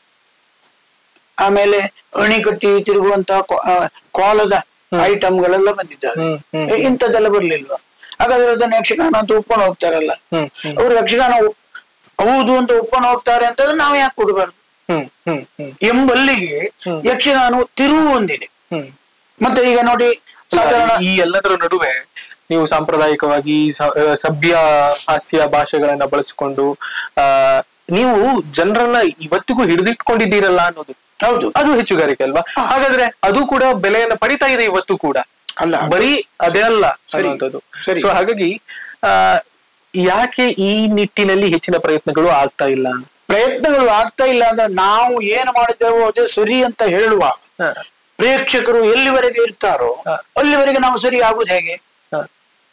ಆಮೇಲೆ ಅಣಿ ಕಟ್ಟಿ ತಿರುಗುವಂತಹ ಕೊ- ಆ, ಕೋಲದ ಐಟಮ್ಗಳೆಲ್ಲ ಬಂದಿದ್ದಾವೆ ಹ್ಮ್, ಹ್ಮ್. ಏ, ಇಂಥದ್ದೆಲ್ಲ ಬರ್ಲಿಲ್ವಾ ಹಾಗಾದ್ರೆ ಅದನ್ನ ಯಕ್ಷಗಾನ ಅಂತ ಒಪ್ಕೊಂಡು ಹೋಗ್ತಾರಲ್ಲ ಹ್ಮ್ ಹ್ಮ್ ಅವ್ರು ಯಕ್ಷಗಾನ ಒಪ್- ಹೌದು ಅಂತ ಒಪ್ಕೊಂಡು ಹೋಗ್ತಾರೆ ಅಂತಂದ್ರೆ ನಾವು ಯಾಕೆ ಕೊಡಬಾರ್ದು ಹ್ಮ್ ಹ್ಮ್ ಹ್ಮ್ ಎಂಬಲ್ಲಿಗೆ ಯಕ್ಷಗಾನವು ತಿರುವು ಹೊಂದಿದೆ ಹ್ಮ್ ಮತ್ತೆ ಈಗ ನೋಡಿ ಸಾಧಾರಣ ಈ ಎಲ್ಲದರ ನಡುವೆ ನೀವು ಸಾಂಪ್ರದಾಯಿಕವಾಗಿ ಸ- ಆ, ಸಭ್ಯ ಹಾಸ್ಯ ಭಾಷೆಗಳನ್ನ ಬಳಸಿಕೊಂಡು ಆ ನೀವು ಜನರನ್ನ ಇವತ್ತಿಗೂ ಹಿಡಿದಿಟ್ಕೊಂಡಿದ್ದೀರಲ್ಲ ಅನ್ನೋದು ಹೌದು ಅದು ಹೆಚ್ಚುಗಾರಿಕೆ ಅಲ್ವಾ ಹಾಗಾದ್ರೆ ಅದು ಕೂಡ ಬೆಲೆಯನ್ನ ಪಡಿತಾ ಇದೆ ಇವತ್ತು ಕೂಡ ಅಲ್ಲ ಬರೀ ಅದೇ ಅಲ್ಲ ಸರಿ. ಅನ್ನುವಂಥದ್ದು ಸರಿ. ಸೊ ಹಾಗಾಗಿ ಆ ಯಾಕೆ ಈ ನಿಟ್ಟಿನಲ್ಲಿ ಹೆಚ್ಚಿನ ಪ್ರಯತ್ನಗಳು ಆಗ್ತಾ ಇಲ್ಲ ಪ್ರಯತ್ನಗಳು ಆಗ್ತಾ ಇಲ್ಲ ಅಂದ್ರೆ ನಾವು ಏನು ಮಾಡಿದ್ದೇವೋ ಅದೇ ಸರಿ ಅಂತ ಹೇಳುವ ಹ, ಪ್ರೇಕ್ಷಕರು ಎಲ್ಲಿವರೆಗೆ ಇರ್ತಾರೋ ಹ. ಅಲ್ಲಿವರೆಗೆ ನಾವು ಸರಿ ಆಗುದು ಹೇಗೆ ಹ,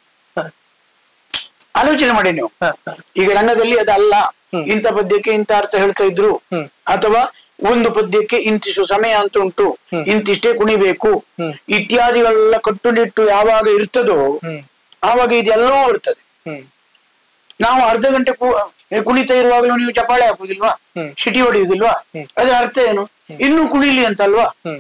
ಆಲೋಚನೆ ಮಾಡಿ ನೀವು ಹ, ಹ. ಈಗ ರಂಗದಲ್ಲಿ ಅದಲ್ಲ ಇಂಥ ಪದ್ಯಕ್ಕೆ ಇಂಥ ಅರ್ಥ ಹೇಳ್ತಾ ಇದ್ರು ಹ್ಮ್. ಅಥವಾ ಒಂದು ಪದ್ಯಕ್ಕೆ ಇಂತಿಷ್ಟು ಸಮಯ ಅಂತ ಉಂಟು ಇಂತಿಷ್ಟೇ ಕುಣಿಬೇಕು ಹ್ಮ್. ಇತ್ಯಾದಿಗಳೆಲ್ಲ ಕಟ್ಟುನಿಟ್ಟು ಯಾವಾಗ ಇರ್ತದೋ ಹ್ಮ್ ಆವಾಗ ಇದೆಲ್ಲವೂ ಇರ್ತದೆ ಹ್ಮ್ ನಾವು ಅರ್ಧ ಗಂಟೆ ಕು- ಕುಣಿತಾ ಇರುವಾಗಲೂ ನೀವು ಚಪ್ಪಾಳೆ ಹಾಕುದಿಲ್ವಾ ಹ್ಮ್. ಶಿಟಿ ಹೊಡೆಯುವುದಿಲ್ವಾ ಅದರ ಅರ್ಥ ಏನು ಇನ್ನೂ ಕುಣಿಲಿ ಅಂತಲ್ವಾ ಹ್ಮ್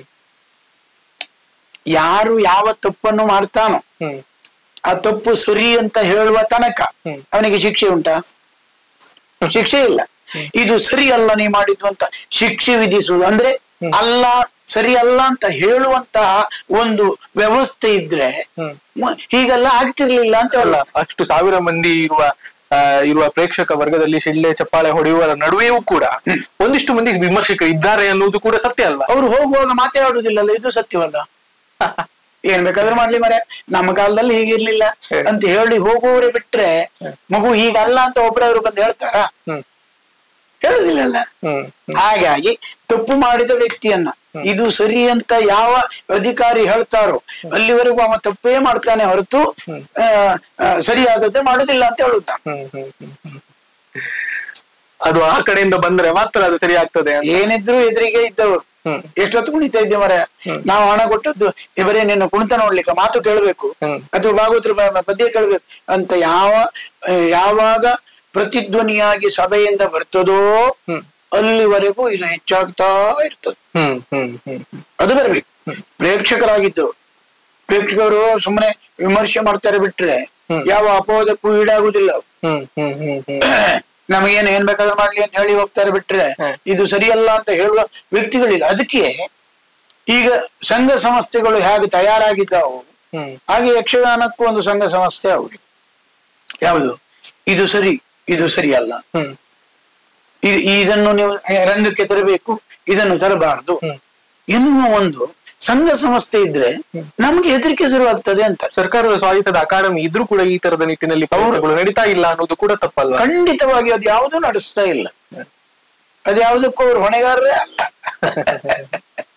ಯಾರು ಯಾವ ತಪ್ಪನ್ನು ಮಾಡ್ತಾನೋ ಹ್ಮ್ ಆ ತಪ್ಪು ಸರಿ ಅಂತ ಹೇಳುವ ತನಕ ಹ್ಮ್. ಅವನಿಗೆ ಶಿಕ್ಷೆ ಉಂಟಾ ಶಿಕ್ಷೆ ಇಲ್ಲ ಇದು ಸರಿ ಅಲ್ಲ ನೀ ಮಾಡಿದ್ದು ಅಂತ ಶಿಕ್ಷೆ ವಿಧಿಸುವುದು ಅಂದ್ರೆ ಅಲ್ಲ ಸರಿ ಅಲ್ಲ ಅಂತ ಹೇಳುವಂತಹ ಒಂದು ವ್ಯವಸ್ಥೆ ಇದ್ರೆ ಹ್ಮ್. ಮ- ಹೀಗೆಲ್ಲ ಆಗ್ತಿರ್ಲಿಲ್ಲ ಅಂತ ಅಲ್ಲ ಹೇಳಲ್ಲ ಅಷ್ಟು ಸಾವಿರ ಮಂದಿ ಇರುವ ಆ, ಇರುವ ಪ್ರೇಕ್ಷಕ ವರ್ಗದಲ್ಲಿ ಶಿಳ್ಳೆ ಚಪ್ಪಾಳೆ ಹೊಡೆಯುವರ ನಡುವೆಯೂ ಕೂಡ ಒಂದಿಷ್ಟು ಮಂದಿ ವಿಮರ್ಶಕರು ಇದ್ದಾರೆ ಅನ್ನುವುದು ಕೂಡ ಸತ್ಯ ಅಲ್ವಾ ಅವ್ರು ಹೋಗುವಾಗ ಮಾತಾಡುದಿಲ್ಲಲ್ಲ ಇದು ಸತ್ಯವಲ್ಲ ಏನ್ ಬೇಕಾದ್ರೂ ಮಾಡ್ಲಿ ಮರೆ ನಮ್ಮ ಕಾಲದಲ್ಲಿ ಹೀಗಿರ್ಲಿಲ್ಲ ಸರಿ. ಅಂತ ಹೇಳಿ ಹೋಗುವವರೇ ಬಿಟ್ರೆ ಮಗು ಹೀಗಲ್ಲ ಅಂತ ಒಬ್ರವ್ರು ಬಂದು ಹೇಳ್ತಾರ ಹ್ಮ್ ಹೇಳುದಿಲ್ಲಲ್ಲ ಹ್ಮ್ ಹಾಗಾಗಿ ತಪ್ಪು ಮಾಡಿದ ವ್ಯಕ್ತಿಯನ್ನ ಇದು ಸರಿ ಅಂತ ಯಾವ ಅಧಿಕಾರಿ ಹೇಳ್ತಾರೋ ಅಲ್ಲಿವರೆಗೂ ಅವ ತಪ್ಪೇ ಮಾಡ್ತಾನೆ ಹೊರತು ಆ, ಆ, ಸರಿಯಾದದ್ದೇ ಮಾಡುದಿಲ್ಲ ಅಂತ ಹೇಳುದು ನಾನು. ಹ್ಮ್ ಹ್ಮ್ ಹ್ಮ್ ಹ್ಮ್. ಅದು ಆ ಕಡೆಯಿಂದ ಬಂದ್ರೆ ಮಾತ್ರ ಅದು ಸರಿ ಆಗ್ತದೆ ಅಂತ. ಏನಿದ್ರು ಎದುರಿಗೆ ಇದ್ದವರು ಹ್ಮ್ ಎಷ್ಟೊತ್ತು ಕುಣಿತಾ ಇದ್ದೆ ಮರ ನಾವು ಹಣ ಕೊಟ್ಟದ್ದು ಇವರೇ ನಿನ್ನ ಕುಣಿತ ನೋಡ್ಲಿಕ್ಕೆ ಮಾತು ಕೇಳಬೇಕು ಹ್ಮ್. ಅಥವಾ ಭಾಗವತರ ಬ- ಪದ್ಯ ಕೇಳಬೇಕು ಅಂತ ಯಾವ ಆ, ಯಾವಾಗ ಪ್ರತಿಧ್ವನಿಯಾಗಿ ಸಭೆಯಿಂದ ಬರ್ತದೋ ಹ್ಮ್ ಅಲ್ಲಿವರೆಗೂ ಇದು ಹೆಚ್ಚಾಗ್ತಾ ಇರ್ತದೆ ಹ್ಮ್ ಹ್ಮ್ ಹ್ಮ್ ಹ್ಮ್ ಅದು ಬರ್ಬೇಕು ಪ್ರೇಕ್ಷಕರಾಗಿದ್ದವರು ಪ್ರೇಕ್ಷಕರು ಸುಮ್ಮನೆ ವಿಮರ್ಶೆ ಮಾಡ್ತಾರೆ ಬಿಟ್ರೆ ಯಾವ ಅಪವಾದಕ್ಕೂ ಈಡಾಗುದಿಲ್ಲ ಅವ್ರು. ಹ್ಮ್ ಹ್ಮ್ ಹ್ಮ್ ಹ್ಮ್ ನಮಗೇನು ಏನ್ ಬೇಕಾದ್ರೂ ಮಾಡ್ಲಿ ಅಂತ ಹೇಳಿ ಹೋಗ್ತಾರೆ ಬಿಟ್ರೆ ಹ್ಮ್. ಇದು ಸರಿಯಲ್ಲ ಅಂತ ಹೇಳುವ ವ್ಯಕ್ತಿಗಳಿಲ್ಲ ಅದಕ್ಕೆ ಈಗ ಸಂಘ ಸಂಸ್ಥೆಗಳು ಹೇಗೆ ತಯಾರಾಗಿದ್ದಾವು ಹ್ಮ್ ಹಾಗೆ ಯಕ್ಷಗಾನಕ್ಕೂ ಒಂದು ಸಂಘ ಸಂಸ್ಥೆ ಆಗುದು ಯಾವುದು ಇದು ಸರಿ ಇದು ಸರಿಯಲ್ಲ ಹ್ಮ್ ಇ- ಇದನ್ನು ನೀವು ರಂಗಕ್ಕೆ ತರಬೇಕು ಇದನ್ನು ತರಬಾರದು ಹ್ಮ್. ಎನ್ನುವ ಒಂದು ಸಂಘ ಸಂಸ್ಥೆ ಇದ್ರೆ ನಮ್ಗೆ ಹೆದರಿಕೆ ಶುರುವಾಗ್ತದೆ ಅಂತ ಸರ್ಕಾರದ ಸ್ವಾಯತ್ತದ ಅಕಾಡೆಮಿ ಇದ್ರೂ ಕೂಡ ಈ ತರದ ನಿಟ್ಟಿನಲ್ಲಿ ಪ್ರಯತ್ನಗಳು ನಡೀತಾ ಇಲ್ಲ ಅನ್ನೋದು ಕೂಡ ತಪ್ಪಲ್ವಾ ಖಂಡಿತವಾಗಿ ಅದು ಯಾವುದೂ ನಡೆಸ್ತಾ ಇಲ್ಲ ಅದು ಯಾವುದಕ್ಕೂ ಅವ್ರು ಹೊಣೆಗಾರರೇ ಅಲ್ಲ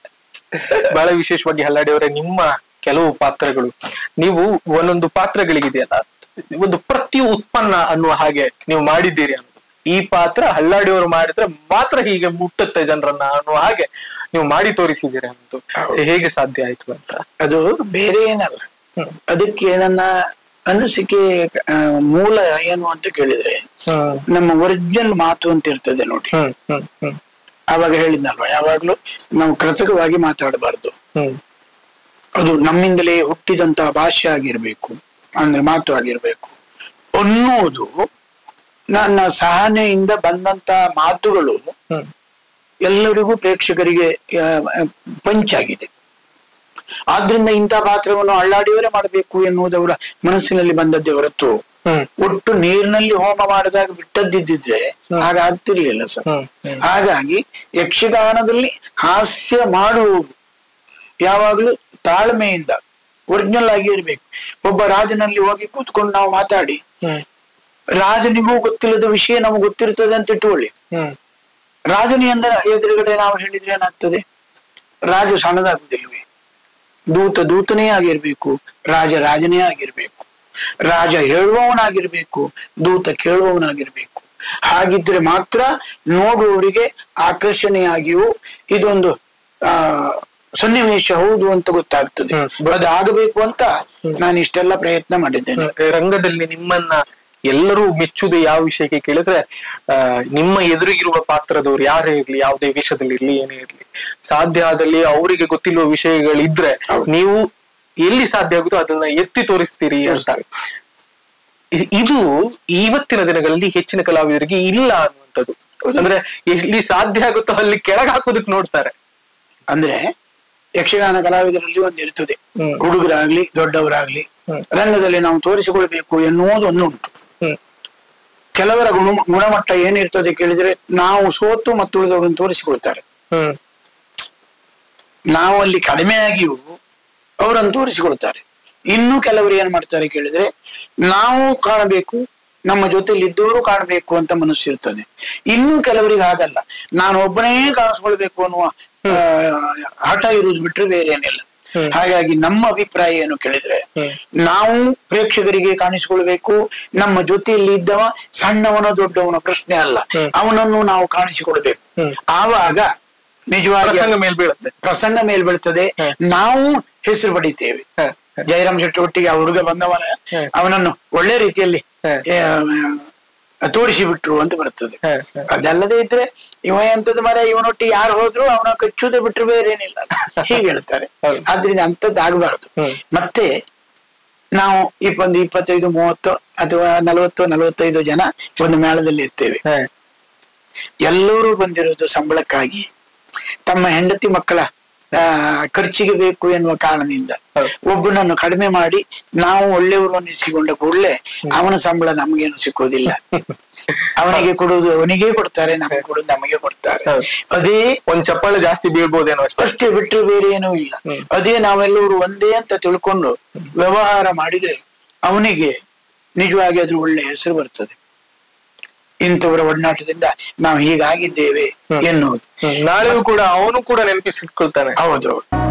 ಬಹಳ ವಿಶೇಷವಾಗಿ ಹಲ್ಲಾಡಿ ಅವರೇ ನಿಮ್ಮ ಕೆಲವು ಪಾತ್ರಗಳು ನೀವು ಒಂದೊಂದು ಪಾತ್ರಗಳಿಗಿದೆಯಲ್ಲ ಒಂದು ಪ್ರತಿ ಉತ್ಪನ್ನ ಅನ್ನುವ ಹಾಗೆ ನೀವು ಮಾಡಿದ್ದೀರಿ ಅನ್ನೋದು ಈ ಪಾತ್ರ ಹಲ್ಲಾಡಿ ಅವರು ಮಾಡಿದ್ರೆ ಮಾತ್ರ ಹೀಗೆ ಮುಟ್ಟುತ್ತೆ ಜನರನ್ನ ಅನ್ನುವ ಹಾಗೆ ನೀವು ಮಾಡಿ ತೋರಿಸಿದ್ದೀರಿ ಅನ್ನೋದು ಹೇಗೆ ಸಾಧ್ಯ ಆಯ್ತು ಅಂತ ಅದು ಬೇರೆ ಏನಲ್ಲ ಅದಕ್ಕೆ ನನ್ನ ಅನಿಸಿಕೆ ಆ, ಮೂಲ ಏನು ಅಂತ ಕೇಳಿದ್ರೆ ಹ್ಮ್ ನಮ್ಮ ಒರಿಜಿನಲ್ ಮಾತು ಅಂತ ಇರ್ತದೆ ನೋಡಿ ಹ್ಮ್ ಹ್ಮ್ ಹ್ಮ್ ಆವಾಗ ಹೇಳಿದ್ನಲ್ವ ಯಾವಾಗ್ಲೂ ನಾವು ಕೃತಕವಾಗಿ ಮಾತಾಡಬಾರ್ದು ಹ್ಮ್ ಅದು ನಮ್ಮಿಂದಲೇ ಹುಟ್ಟಿದಂತಹ ಭಾಷೆ ಆಗಿರ್ಬೇಕು ಅಂದ್ರೆ ಮಾತು ಆಗಿರ್ಬೇಕು ಅನ್ನುವುದು ನನ್ನ ಸಹನೆಯಿಂದ ಬಂದಂತ ಮಾತುಗಳು ಹ್ಮ್ ಎಲ್ಲರಿಗೂ ಪ್ರೇಕ್ಷಕರಿಗೆ ಆ, ಆ, ಪಂಚಾಗಿದೆ ಆದ್ರಿಂದ ಇಂಥ ಪಾತ್ರವನ್ನು ಅಳ್ಳಾಡಿಯವರೇ ಮಾಡಬೇಕು ಎನ್ನುವುದವರ ಮನಸ್ಸಿನಲ್ಲಿ ಬಂದದ್ದೇ ಹೊರತು ಹ್ಮ್ ಒಟ್ಟು ನೀರಿನಲ್ಲಿ ಹೋಮ ಮಾಡಿದಾಗ ಬಿಟ್ಟದ್ದಿದ್ದಿದ್ರೆ ಆಗ ಆಗ್ತಿರ್ಲಿಲ್ಲ ಸರ್ ಹ್ಮ್ ಹ್ಮ್ ಹಾಗಾಗಿ ಯಕ್ಷಗಾನದಲ್ಲಿ ಹಾಸ್ಯ ಮಾಡುವುದು ಯಾವಾಗಲೂ ತಾಳ್ಮೆಯಿಂದ ಒರಿಜಿನಲ್ ಆಗಿ ಇರ್ಬೇಕು ಒಬ್ಬ ರಾಜನಲ್ಲಿ ಹೋಗಿ ಕೂತ್ಕೊಂಡು ನಾವು ಮಾತಾಡಿ ಹ್ಮ್ ರಾಜನಿಗೂ ಗೊತ್ತಿಲ್ಲದ ವಿಷಯ ನಮಗೆ ಗೊತ್ತಿರ್ತದೆ ಅಂತ ಇಟ್ಟುಕೊಳ್ಳಿ ಹ್ಮ್ ರಾಜನಿ ಅಂದ್ರೆ ಎದುರುಗಡೆ ನಾವು ಹೇಳಿದ್ರೆ ಏನಾಗ್ತದೆ ರಾಜ ಸಣ್ಣದಾಗುದಿಲ್ವೇ ದೂತ ದೂತನೇ ಆಗಿರ್ಬೇಕು ರಾಜ ರಾಜನೇ ಆಗಿರ್ಬೇಕು ರಾಜ ಹೇಳುವವನಾಗಿರ್ಬೇಕು ದೂತ ಕೇಳುವವನಾಗಿರ್ಬೇಕು ಹಾಗಿದ್ರೆ ಮಾತ್ರ ನೋಡುವವರಿಗೆ ಆಕರ್ಷಣೆಯಾಗಿಯೂ ಇದೊಂದು ಆ ಸನ್ನಿವೇಶ ಹೌದು ಅಂತ ಗೊತ್ತಾಗ್ತದೆ ಅದು ಆಗಬೇಕು ಅಂತ ನಾನು ಇಷ್ಟೆಲ್ಲ ಪ್ರಯತ್ನ ಮಾಡಿದ್ದೇನೆ ರಂಗದಲ್ಲಿ ನಿಮ್ಮನ್ನ ಎಲ್ಲರೂ ಮೆಚ್ಚುವುದು ಯಾವ ವಿಷಯಕ್ಕೆ ಕೇಳಿದ್ರೆ ಆ, ನಿಮ್ಮ ಎದುರಿಗಿರುವ ಪಾತ್ರದವ್ರು ಯಾರೇ ಇರ್ಲಿ ಯಾವುದೇ ವೇಷದಲ್ಲಿ ಇರ್ಲಿ ಏನೇ ಇರ್ಲಿ ಸಾಧ್ಯ ಆದಲ್ಲಿ ಅವರಿಗೆ ಗೊತ್ತಿರುವ ವಿಷಯಗಳಿದ್ರೆ ನೀವು ಎಲ್ಲಿ ಸಾಧ್ಯ ಆಗುತ್ತೋ ಅದನ್ನ ಎತ್ತಿ ತೋರಿಸ್ತೀರಿ ಅಂತ ಇ- ಇದು ಇವತ್ತಿನ ದಿನಗಳಲ್ಲಿ ಹೆಚ್ಚಿನ ಕಲಾವಿದರಿಗೆ ಇಲ್ಲ ಅನ್ನುವಂಥದ್ದು ಅಂದ್ರೆ ಎಲ್ಲಿ ಸಾಧ್ಯ ಆಗುತ್ತೋ ಅಲ್ಲಿ ಕೆಳಗೆ ಹಾಕೋದಕ್ಕೆ ನೋಡ್ತಾರೆ ಅಂದ್ರೆ ಯಕ್ಷಗಾನ ಕಲಾವಿದರಲ್ಲಿ ಒಂದು ಇರ್ತದೆ ಹ್ಮ್. ಹುಡುಗರಾಗ್ಲಿ ದೊಡ್ಡವರಾಗ್ಲಿ ಹ್ಮ್. ರಂಗದಲ್ಲಿ ನಾವು ತೋರಿಸಿಕೊಳ್ಬೇಕು ಎನ್ನುವುದು ಒಂದುಂಟು ಹ್ಮ್ ಕೆಲವರ ಗುಣ ಗುಣಮಟ್ಟ ಏನಿರ್ತದೆ ಕೇಳಿದ್ರೆ ನಾವು ಸೋತು ಮತ್ತುಳಿದವರನ್ನು ತೋರಿಸಿಕೊಳ್ತಾರೆ ಹ್ಮ್ ನಾವು ಅಲ್ಲಿ ಕಡಿಮೆಯಾಗಿಯೂ ಅವರನ್ನು ತೋರಿಸಿಕೊಳ್ತಾರೆ ಇನ್ನು ಕೆಲವರು ಏನ್ ಮಾಡ್ತಾರೆ ಕೇಳಿದ್ರೆ ನಾವು ಕಾಣಬೇಕು ನಮ್ಮ ಜೊತೆಲಿ ಇದ್ದವರು ಕಾಣಬೇಕು ಅಂತ ಮನಸ್ಸಿರ್ತದೆ ಇನ್ನು ಕೆಲವರಿಗೆ ಹಾಗಲ್ಲ ನಾನು ಒಬ್ಬನೇ ಕಾಣಿಸ್ಕೊಳ್ಬೇಕು ಅನ್ನುವ ಆ, ಹಠ ಇರುವುದು ಬಿಟ್ರೆ ಬೇರೆ ಏನಿಲ್ಲ ಹಾಗಾಗಿ ನಮ್ಮ ಅಭಿಪ್ರಾಯ ಏನು ಕೇಳಿದ್ರೆ ನಾವು ಪ್ರೇಕ್ಷಕರಿಗೆ ಕಾಣಿಸಿಕೊಳ್ಬೇಕು ನಮ್ಮ ಜೊತೆಯಲ್ಲಿ ಇದ್ದವ ಸಣ್ಣವನ ದೊಡ್ಡವನ ಪ್ರಶ್ನೆ ಅಲ್ಲ ಅವನನ್ನು ನಾವು ಕಾಣಿಸಿಕೊಳ್ಬೇಕು ಆವಾಗ ನಿಜವಾಗಿ ಪ್ರಸಂಗ ಮೇಲ್ ಬೀಳುತ್ತೆ ಪ್ರಸಂಗ ಮೇಲ್ ಬೀಳ್ತದೆ ನಾವು ಹೆಸರು ಪಡಿತೇವೆ ಹ, ಜಯರಾಮ್ ಶೆಟ್ಟಿ ಒಟ್ಟಿಗೆ ಆ ಹುಡುಗ ಬಂದವನ ಹ. ಅವನನ್ನು ಒಳ್ಳೆ ರೀತಿಯಲ್ಲಿ ಹ. ಆ, ತೋರಿಸಿ ಬಿಟ್ರು ಅಂತ ಬರ್ತದೆ ಹ, ಹ. ಅದಲ್ಲದೆ ಇದ್ರೆ ಇವ ಎಂತದ್ದು ಮರ ಇವನೊಟ್ಟಿಗೆ ಯಾರು ಹೋದ್ರು ಅವನ ಕಚ್ಚುವುದೇ ಬಿಟ್ರೆ ಬೇರೆ ಏನಿಲ್ಲ ಹೀಗೆ ಹೇಳ್ತಾರೆ ಹೌದು. ಆದ್ರಿಂದ ಅಂತದ್ದು ಆಗಬಾರದು ಹ್ಮ್. ಮತ್ತೆ ನಾವು ಇಪ್ಪೊಂದು ಇಪ್ಪತ್ತೈದು ಮೂವತ್ತು ಅಥವಾ ನಲವತ್ತು ನಲವತ್ತೈದು ಜನ ಒಂದು ಮೇಳದಲ್ಲಿ ಇರ್ತೇವೆ ಹ, ಎಲ್ಲರೂ ಬಂದಿರೋದು ಸಂಬಳಕ್ಕಾಗಿ ತಮ್ಮ ಹೆಂಡತಿ ಮಕ್ಕಳ ಆ, ಖರ್ಚಿಗೆ ಬೇಕು ಎನ್ನುವ ಕಾರಣದಿಂದ ಹೌದು. ಒಬ್ಬನನ್ನು ಕಡಿಮೆ ಮಾಡಿ ನಾವು ಒಳ್ಳೆಯವರು ಅನ್ನಿಸಿಕೊಂಡ ಕೂಡಲೇ ಅವನ ಸಂಬಳ ನಮಗೇನು ಸಿಕ್ಕೋದಿಲ್ಲ ಅವನಿಗೆ ಕೊಡುವುದು ಅವನಿಗೆ ಕೊಡ್ತಾರೆ ನಮಗೆ ಕೊಡುದು ನಮಗೆ ಕೊಡ್ತಾರೆ ಹೌದು. ಅದೇ ಒಂದ್ ಚಪ್ಪಾಳೆ ಜಾಸ್ತಿ ಬೀಳ್ಬೋದೇನೋ ಅಷ್ಟೇ ಅಷ್ಟೇ ಬಿಟ್ಟರೆ ಬೇರೆ ಏನೂ ಇಲ್ಲ ಅದೇ ನಾವೆಲ್ಲರೂ ಒಂದೇ ಅಂತ ತಿಳ್ಕೊಂಡು ವ್ಯವಹಾರ ಮಾಡಿದ್ರೆ ಅವನಿಗೆ ನಿಜವಾಗಿ ಅದ್ರ ಒಳ್ಳೆ ಹೆಸರು ಬರ್ತದೆ ಇಂಥವರ ಒಡನಾಟದಿಂದ ನಾವು ಹೀಗಾಗಿದ್ದೇವೆ ಎನ್ನುವುದು ಹ್ಮ್. ನಾಳೆಯೂ ಕೂಡ ಅವನು ಕೂಡ ನೆನಪಿಸಿಟ್ಕೊಳ್ತಾನೆ ಹೌದು